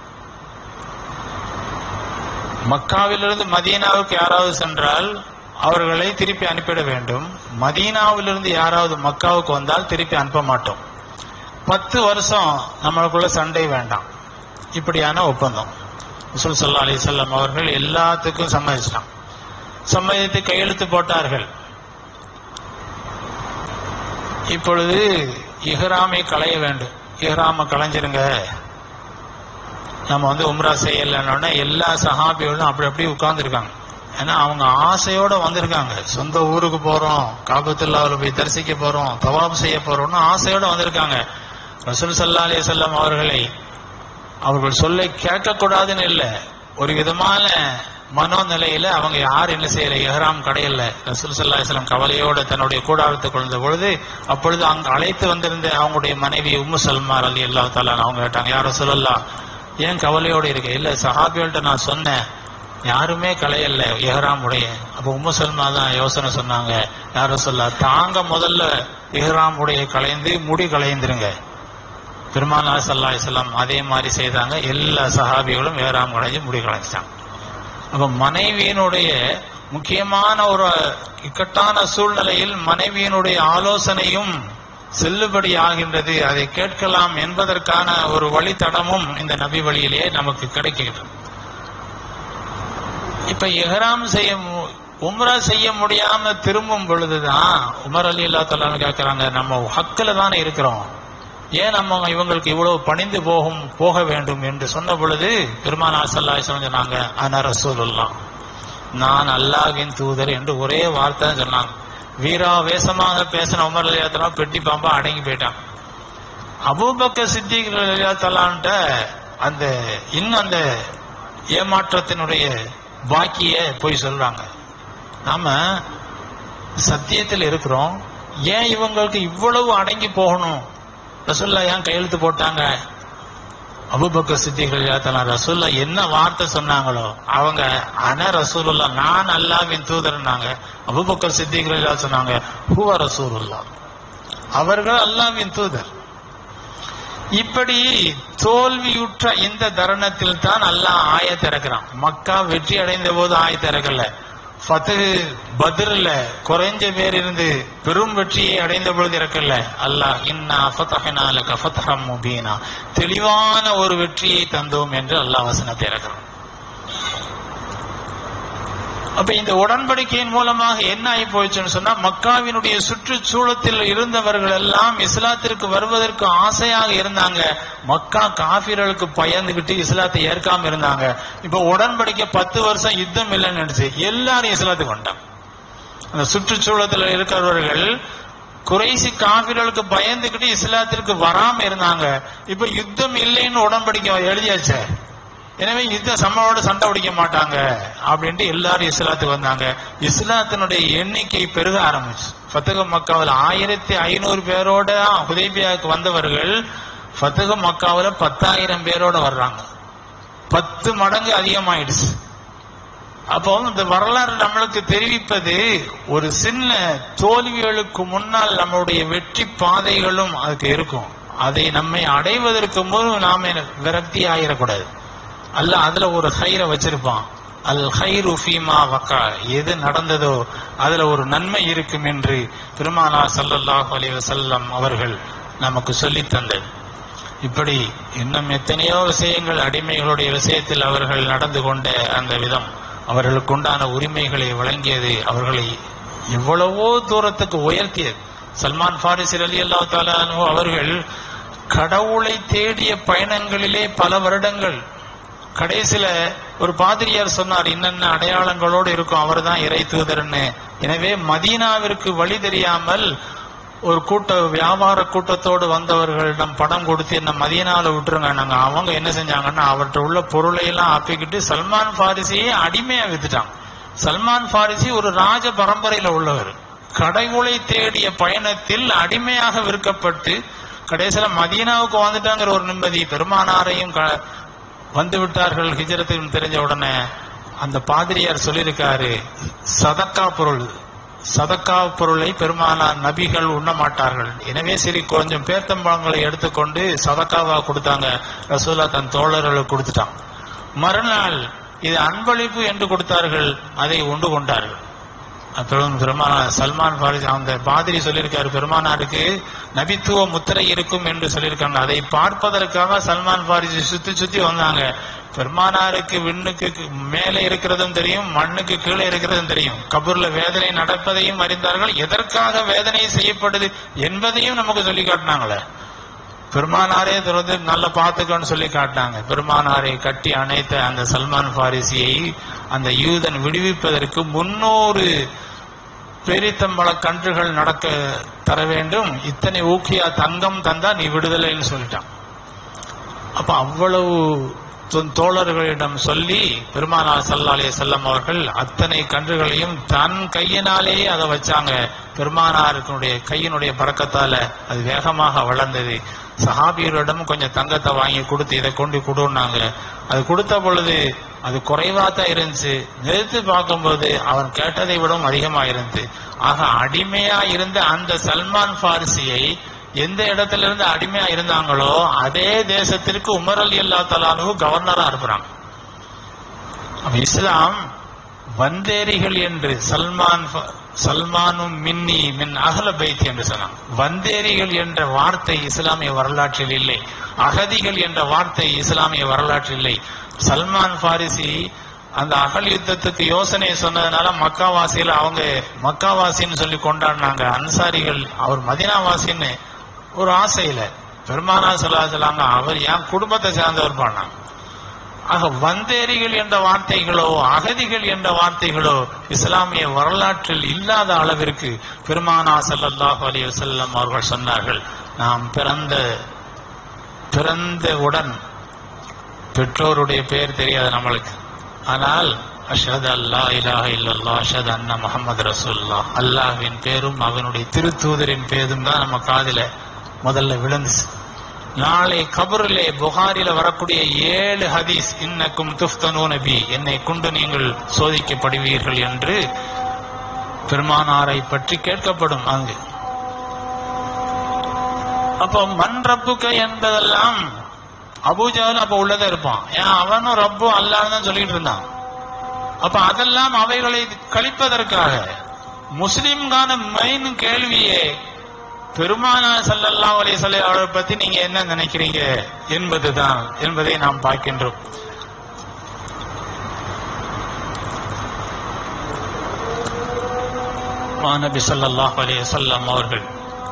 மக்காவிலிருந்து மதீனாவுக்கு யாராவது சென்றால் அவர்களை திருப்பி அனுப்பிட வேண்டும் மதீனாவிலிருந்து யாராவது மக்காவுக்கு வந்தால் திருப்பி அனுப்ப மாட்டோம் பத்து வருஷம் நம்மளுக்குள்ள சண்டை வேண்டாம் இப்படியான ஒப்பந்தம் ரசூல் ஸல்லல்லாஹு அலைஹி வஸல்லம் அவர்கள் எல்லாத்துக்கும் சம்மதிச்சிட்டான் சம்மதித்து கையெழுத்து போட்டார்கள் இப்பொழுது இஹ்ராமை களைய வேண்டும் இஹ்ராம களைஞ்சிருங்க நம்ம வந்து உம்ரா செய்யலன்னொடனே எல்லா சஹாபிகளும் அப்படி அப்படி உட்கார்ந்துருக்காங்க ஏன்னா அவங்க ஆசையோட வந்திருக்காங்க சொந்த ஊருக்கு போறோம் காபத்துல்லாவில் போய் தரிசிக்க போறோம் தவாப் செய்ய போறோம்னு ஆசையோட வந்திருக்காங்க ரசூல் ஸல்லல்லாஹு அலைஹி வஸல்லம் அவர்களை அவர்கள் சொல்லை கேட்கக்கூடாதுன்னு இல்லை ஒரு விதமான மனோநிலையில அவங்க யார் என்ன செய்யற எஹ்ராம் கடையில ரசூல் ஸல்லல்லாஹு அலைஹி வஸல்லம் கவலையோட தன்னுடைய கூடாரத்தை கொண்ட பொழுது அப்பொழுது அங்க அழைத்து வந்திருந்த அவங்களுடைய மனைவி உம்மு சல்மா அலி அல்லாஹ் தாலா அவங்க கேட்டாங்க யார சொல்லலாம் ஏன் கவலையோட இருக்க இல்ல சஹாபிகள்ட்ட நான் சொன்னேன் யாருமே கலையல்ல எஹ்ராம் உடைய அப்ப உம்மு சல்மா தான் யோசனை சொன்னாங்க யார சொல்ல தாங்க முதல்ல எஹ்ராம் உடைய கலைந்து முடி கலைந்துருங்க பெருமானார் சல்லா இஸ்லாம் அதே மாதிரி செய்தாங்க எல்லா சஹாபிகளும் ஏறாம் கடைஞ்சு முடி கலைஞ்சாங்க அப்ப மனைவியினுடைய முக்கியமான ஒரு இக்கட்டான சூழ்நிலையில் மனைவியினுடைய ஆலோசனையும் செல்லுபடி ஆகின்றது அதை கேட்கலாம் என்பதற்கான ஒரு வழித்தடமும் இந்த நபி வழியிலேயே நமக்கு கிடைக்கிறது இப்ப இஹ்ராம் செய்ய மு- உம்ரா செய்ய முடியாம திரும்பும் பொழுதுதான் உமர் அலி அல்லா தலான்னு கேட்கறாங்க நம்ம ஹக்கில் தானே இருக்கிறோம் ஏன் நம்ம இவங்களுக்கு இவ்வளவு பணிந்து போகும் போக வேண்டும் என்று சொன்ன பொழுது பெருமானா சல்லா சொன்னாங்க அன ரசூலுல்லாஹ் நான் அல்லாஹ்வின் தூதர் என்று ஒரே வார்த்தை தான் சொன்னாங்க வீராவேசமாக பேசின உமர் அலியாத்தலா பெட்டி பாம்பா அடங்கி போயிட்டான் அபூபக்கர் சித்திக் அலியாத்தலான்ட்ட அந்த இன்னும் அந்த ஏமாற்றத்தினுடைய பாக்கிய போய் சொல்றாங்க நாம சத்தியத்தில் இருக்கிறோம் ஏன் இவங்களுக்கு இவ்வளவு அடங்கி போகணும் ரசுல்லா ஏன் கையெழுத்து போட்டாங்க அபுபக்கர் சித்திகள் தலா ரசூல்லா என்ன வார்த்தை சொன்னாங்களோ அவங்க அன ரசூலுல்லா நான் அல்லாவின் தூதர்னாங்க அபுபக்கர் சித்திகள் சொன்னாங்க ஹுவ ரசூலுல்லா அவர்கள் அல்லாவின் தூதர் இப்படி தோல்வியுற்ற இந்த தருணத்தில் தான் அல்லாஹ் ஆயத் இறக்குறான் மக்கா வெற்றி அடைந்த போது ஆயத் இறக்கல ஃபத்து பத்ர்ல குறைஞ்ச பேர் இருந்து பெரும் வெற்றியை அடைந்த பொழுது இறக்கல அல்லாஹ் இன்னா ஃபதஹனா லக ஃபத்ஹம் முபீனா தெளிவான ஒரு வெற்றியை தந்தோம் என்று அல்லாஹ் வசனத்தை இறக்குறான் அப்ப இந்த உடன்படிக்கையின் மூலமாக என்ன ஆகி போயிடுச்சுன்னு சொன்னா மக்காவினுடைய சுற்றுச்சூழத்தில் இருந்தவர்கள் எல்லாம் இஸ்லாத்திற்கு வருவதற்கு ஆசையாக இருந்தாங்க மக்கா காபிர்களுக்கு பயந்துகிட்டு இஸ்லாத்தை ஏற்காம இருந்தாங்க இப்ப உடன்படிக்கை பத்து வருஷம் யுத்தம் இல்லைன்னு நினைச்சு எல்லாரும் இஸ்லாத்துக்கு வந்தாங்க அந்த சுற்றுச்சூழத்தில் இருக்கிறவர்கள் குறைசி காபிர்களுக்கு பயந்துகிட்டு இஸ்லாத்திற்கு வராம இருந்தாங்க இப்ப யுத்தம் இல்லைன்னு உடன்படிக்கை எழுதியாச்சே எனவே யுத்த சம்மோட சண்டை பிடிக்க மாட்டாங்க அப்படின்ட்டு எல்லாரும் இஸ்லாத்துக்கு வந்தாங்க இஸ்லாத்தினுடைய எண்ணிக்கை பெருக ஆரம்பிச்சு ஃபத்தக மக்காவில் ஆயிரத்தி ஐநூறு பேரோட ஹுதைபியாவுக்கு வந்தவர்கள் ஃபத்தக மக்காவில் பத்தாயிரம் பேரோட வர்றாங்க பத்து மடங்கு அதிகமாயிடுச்சு அப்போ இந்த வரலாறு நம்மளுக்கு தெரிவிப்பது ஒரு சின்ன தோல்விகளுக்கு முன்னால் நம்மளுடைய வெற்றி பாதைகளும் அதுக்கு இருக்கும் அதை நம்மை அடைவதற்கு முன்பு நாம விரக்தி ஆயிடக்கூடாது அல்ல அதுல ஒரு ஹைரை வச்சிருப்பான் அல் ஹைரு ஃபீமா வக்கா எது நடந்ததோ அதுல ஒரு நன்மை இருக்கும் என்று பெருமானா ஸல்லல்லாஹு அலைஹி வஸல்லம் அவர்கள் நமக்கு சொல்லித் தந்தது இப்படி இன்னும் எத்தனையோ விஷயங்கள் அடிமைகளுடைய விஷயத்தில் அவர்கள் நடந்து கொண்ட அந்த விதம் அவர்களுக்கு உண்டான உரிமைகளை வழங்கியது அவர்களை எவ்வளவோ தூரத்துக்கு உயர்த்தியது சல்மான் ஃபாரிஸ் அலி அல்லா அவர்கள் கடவுளை தேடிய பயணங்களிலே பல வருடங்கள் கடைசியில ஒரு பாதிரியார் சொன்னார் இன்னென்ன அடையாளங்களோடு இருக்கும் அவர்தான் இறை தூதர்னு எனவே மதீனாவிற்கு வழி தெரியாமல் ஒரு கூட்ட வியாபார கூட்டத்தோடு வந்தவர்களிடம் பணம் கொடுத்து என்ன மதியனால விட்டுருங்க நாங்க அவங்க என்ன செஞ்சாங்கன்னா அவர்கிட்ட உள்ள பொருளை எல்லாம் ஆப்பிக்கிட்டு சல்மான் பாரிசியை அடிமையா வித்துட்டான் சல்மான் பாரிசி ஒரு ராஜ பரம்பரையில உள்ளவர் கடவுளை தேடிய பயணத்தில் அடிமையாக விற்கப்பட்டு கடைசியில மதீனாவுக்கு வந்துட்டாங்கிற ஒரு நிம்மதி பெருமானாரையும் க- வந்து விட்டார்கள் ஹிஜரத்துக்கு தெரிஞ்ச உடனே அந்த பாதிரியார் சொல்லியிருக்காரு சதக்கா பொருள் சதக்கா பொருளை பெருமானார் நபிகள் உண்ண மாட்டார்கள் எனவே சரி கொஞ்சம் பேர்த்தம்பழங்களை எடுத்துக்கொண்டு சதக்காவா கொடுத்தாங்க ரசூலா தன் தோழர்களுக்கு கொடுத்துட்டான் மறுநாள் இது அன்பளிப்பு என்று கொடுத்தார்கள் அதை உண்டு கொண்டார்கள் அப்புறம் பெருமானார் சல்மான் பாரிஸ் அந்த பாதிரி சொல்லியிருக்காரு பெருமானாருக்கு நபித்துவ முத்திரை இருக்கும் என்று சொல்லியிருக்காங்க அதை பார்ப்பதற்காக சல்மான் பாரிசி சுத்தி சுத்தி வந்தாங்க பெருமானாருக்கு விண்ணுக்கு கீ- மேலே இருக்கிறதும் தெரியும் மண்ணுக்கு கீழே இருக்கிறதும் தெரியும் கபூர்ல வேதனை நடப்பதையும் அறிந்தார்கள் எதற்காக வேதனை செய்யப்படுது என்பதையும் நமக்கு சொல்லி காட்டினாங்களே பெருமானாரே தொடர்ந்து நல்ல பார்த்துக்கோன்னு சொல்லி காட்டினாங்க பெருமானாரை கட்டி அணைத்த அந்த சல்மான் பாரிசியை அந்த யூதன் விடுவிப்பதற்கு முன்னூறு பேரித்தம்பள கன்றுகள் நடக்க தர வேண்டும் இத்தனை ஊக்கியா தங்கம் தந்தா நீ விடுதலைன்னு சொல்லிட்டான் அப்ப அவ்வளவு தோ- தோழர்களிடம் சொல்லி பெருமானார் சல்லாலே செல்லம் அவர்கள் அத்தனை கன்றுகளையும் தன் கையினாலேயே அதை வச்சாங்க பெருமானாருக்குடைய கையினுடைய பறக்கத்தால அது வேகமாக வளர்ந்தது சஹாபியரிடம் கொஞ்சம் தங்கத்தை வாங்கி கொடுத்து இதை கொண்டு கொடுன்னாங்க அது கொடுத்த பொழுது அது குறைவா தான் இருந்துச்சு நிறுத்தி பார்க்கும்போது அவன் கேட்டதை விடவும் அதிகமா இருந்துச்சு ஆக அடிமையா இருந்த அந்த சல்மான் பாரிசியை எந்த இடத்துல இருந்து அடிமையா இருந்தாங்களோ அதே தேசத்திற்கு உமர் அலி அல்லா தலானு கவர்னரா இருக்கிறாங்க அப்ப இஸ்லாம் வந்தேரிகள் என்று சல்மான் ஃப- சல்மானும் மின்னி மின் அகல பைத் என்று சொன்னாங்க வந்தேரிகள் என்ற வார்த்தை இஸ்லாமிய வரலாற்றில் இல்லை அகதிகள் என்ற வார்த்தை இஸ்லாமிய வரலாற்றில் இல்லை சல்மான் பாரிசி அந்த அகல் யுத்தத்துக்கு யோசனை சொன்னதுனால மக்காவாசியில அவங்க மக்காவாசின்னு சொல்லி கொண்டாடினாங்க அன்சாரிகள் அவர் மதினாவாசின்னு ஒரு ஆசையில பெருமானா சொல்லா சொல்லாங்க அவர் என் குடும்பத்தை சேர்ந்தவர் பண்ணாங்க ஆக வந்தேரிகள் என்ற வார்த்தைகளோ அகதிகள் என்ற வார்த்தைகளோ இஸ்லாமிய வரலாற்றில் இல்லாத அளவிற்கு பெருமானா ஸல்லல்லாஹு அலைஹி வஸல்லம் அவர்கள் சொன்னார்கள் நாம் பிறந்த பிறந்தவுடன் பெற்றோருடைய பெயர் தெரியாது நம்மளுக்கு ஆனால் அஷத் அல்லா இலாஹ இல்லல்லா அஷத் அண்ணா முகமது ரசூல்லா அல்லாஹ்வின் பேரும் அவனுடைய திருத்தூதரின் பேரும் தான் நம்ம காதில முதல்ல விழுந்துச்சு நாளை கபரிலே புகாரில வரக்கூடிய ஏழு ஹதீஸ் இன்னக்கும் துஃப்தனூ நபி என்னை கொண்டு நீங்கள் சோதிக்கப்படுவீர்கள் என்று பெருமானாரை பற்றி கேட்கப்படும் அங்கு அப்போ மண் ரப்புக்க என்பதெல்லாம் அபூஜாவில் அப்ப உள்ளதா இருப்பான் ஏன் அவனும் ரப்பும் அல்லான்னு தான் சொல்லிட்டு இருந்தான் அப்ப அதெல்லாம் அவைகளை கழிப்பதற்காக முஸ்லிம்கான மெயின் கேள்வியே பெருமானா ஸல்லல்லாஹு அலைஹி வஸல்லம் அவரை பத்தி நீங்க என்ன நினைக்கிறீங்க என்பதுதான் என்பதை நாம் பார்க்கின்றோம் நபி ஸல்லல்லாஹு அலைஹி வஸல்லம் அவர்கள்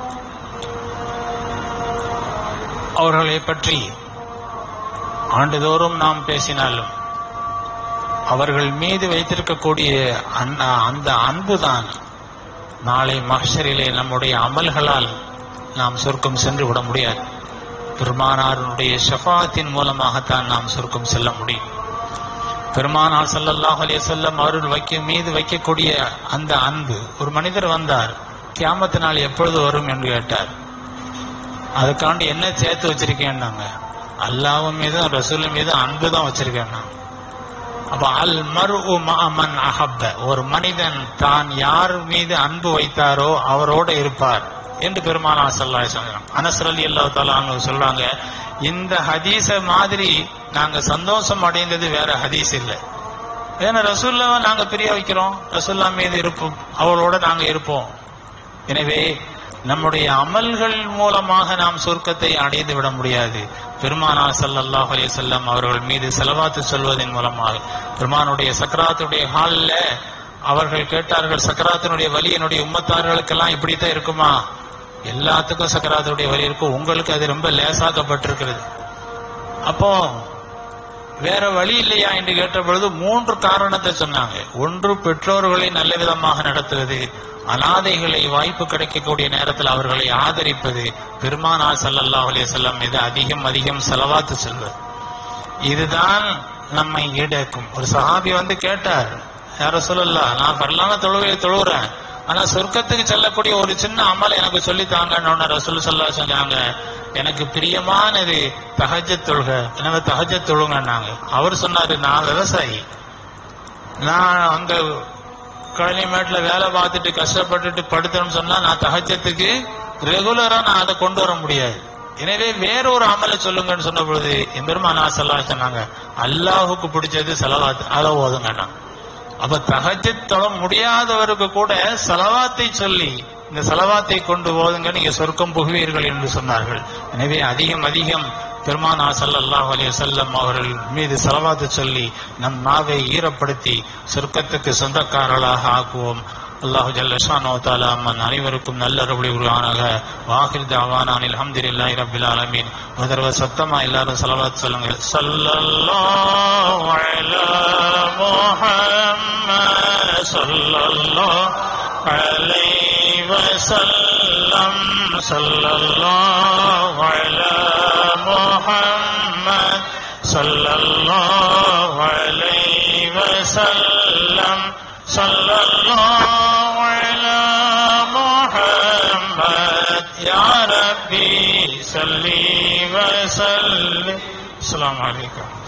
அவர்களை பற்றி ஆண்டுதோறும் நாம் பேசினாலும் அவர்கள் மீது வைத்திருக்கக்கூடிய அந்த- அந்த அன்புதான் நாளை மஹ்ஷரிலே நம்முடைய அமல்களால் நாம் சொர்க்கம் சென்று விட முடியாது பெருமானாருடைய ஷஃபாத்தின் மூலமாகத்தான் நாம் சொர்க்கம் செல்ல முடியும் பெருமானார் ஸல்லல்லாஹு அலைஹி வஸல்லம் அவர்கள் வைக்க மீது வைக்கக்கூடிய அந்த அன்பு ஒரு மனிதர் வந்தார் கியாமத்து நாள் எப்பொழுது வரும் என்று கேட்டார் அதுக்காண்டி என்ன சேர்த்து வச்சிருக்கேன்னாங்க அல்லாஹ் மீதும் ரசூல் மீதும் அன்பு தான் வச்சிருக்கேன் நான் அப்ப அல் மரு மன் அஹப்ப ஒரு மனிதன் தான் யார் மீது அன்பு வைத்தாரோ அவரோட இருப்பார் என்று பெருமானா சல்லா சொல்றாங்க அனசர் அலி அல்லா தாலா சொல்றாங்க இந்த ஹதீஸ மாதிரி நாங்க சந்தோஷம் அடைந்தது வேற ஹதீஸ் இல்லை ஏன்னா ரசூல்லாவை நாங்க பிரிய வைக்கிறோம் ரசூல்லா மீது இருப்போம் அவளோட நாங்க இருப்போம் எனவே நம்முடைய அமல்கள் மூலமாக நாம் சொர்க்கத்தை அடைந்து விட முடியாது பெருமானா ஸல்லல்லாஹு அலைஹி வஸல்லம் அவர்கள் மீது செலவாத்து சொல்வதன் மூலமாக பெருமானுடைய சக்கராத்துடைய ஹாலில் அவர்கள் கேட்டார்கள் சக்கராத்தினுடைய வலி என்னுடைய உம்மத்தார்களுக்கெல்லாம் இப்படித்தான் இருக்குமா எல்லாத்துக்கும் சக்கராத்துடைய வலி இருக்கும் உங்களுக்கு அது ரொம்ப லேசாக்கப்பட்டிருக்கிறது அப்போ வேற வழி இல்லையா என்று கேட்ட பொழுது மூன்று காரணத்தை சொன்னாங்க ஒன்று பெற்றோர்களை நல்ல விதமாக நடத்துவது அனாதைகளை வாய்ப்பு கிடைக்கக்கூடிய நேரத்தில் அவர்களை ஆதரிப்பது பெருமானா ஸல்லல்லாஹு அலைஹி வஸல்லம் மீது அதிகம் அதிகம் செலவாத்து செல்வது இதுதான் நம்மை ஈடேக்கும் ஒரு சஹாபி வந்து கேட்டார் யார சொல்லலாம் நான் பரலான தொழுகையை தொழுகிறேன் ஆனா சொர்க்கத்துக்கு செல்லக்கூடிய ஒரு சின்ன அமல் எனக்கு சொல்லி தாங்கன்னு ரசூல் சொல்லா சொன்னாங்க எனக்கு பிரியமானது தஹஜ தொழுக எனவே தஹஜ தொழுங்கன்னாங்க அவர் சொன்னாரு நான் விவசாயி நான் அங்க களிமேட்ல வேலை பார்த்துட்டு கஷ்டப்பட்டுட்டு படுத்தணும்னு சொன்னா நான் தஹஜத்துக்கு ரெகுலரா நான் அதை கொண்டு வர முடியாது எனவே வேற ஒரு அமலை சொல்லுங்கன்னு சொன்ன பொழுது எம்பெருமானா சொல்லா சொன்னாங்க அல்லாஹுக்கு பிடிச்சது செலவாத்து அதை ஓதுங்கண்ணா அப்ப தஹஜத் தொழ முடியாதவருக்கு கூட செலவாத்தை சொல்லி இந்த செலவாத்தை கொண்டு போதுங்க நீங்க சொர்க்கம் புகுவீர்கள் என்று சொன்னார்கள் எனவே அதிகம் அதிகம் பெருமானா ஸல்லல்லாஹு அலைஹி வஸல்லம் அவர்கள் மீது செலவாத்து சொல்லி நம் நாவை ஈரப்படுத்தி சொர்க்கத்துக்கு சொந்தக்காரர்களாக ஆக்குவோம் அல்லாஹு ஜல்ல ஷானோ தாலா அம்மன் அனைவருக்கும் நல்ல அருளை உருவானாக வாஹிர் தாவானான் அல்ஹம்துலில்லாஹி ரப்பில் ஆலமீன் ஒரு தடவை சத்தமா எல்லாரும் செலவாத் சொல்லுங்க ஸல்லல்லாஹு அலா முஹம்மத் ஸல்லல்லாஹு அலைஹி வஸல்லம் ஸல்லல்லாஹு அலா முஹம்மத் ஸல்லல்லாஹு அலைஹி வஸல்லம் ஸல்லல்லாஹு அலா முஹம்மத் யா ரப்பி ஸல்லி வஸல்லிம் அஸ்ஸலாமு அலைக்கும்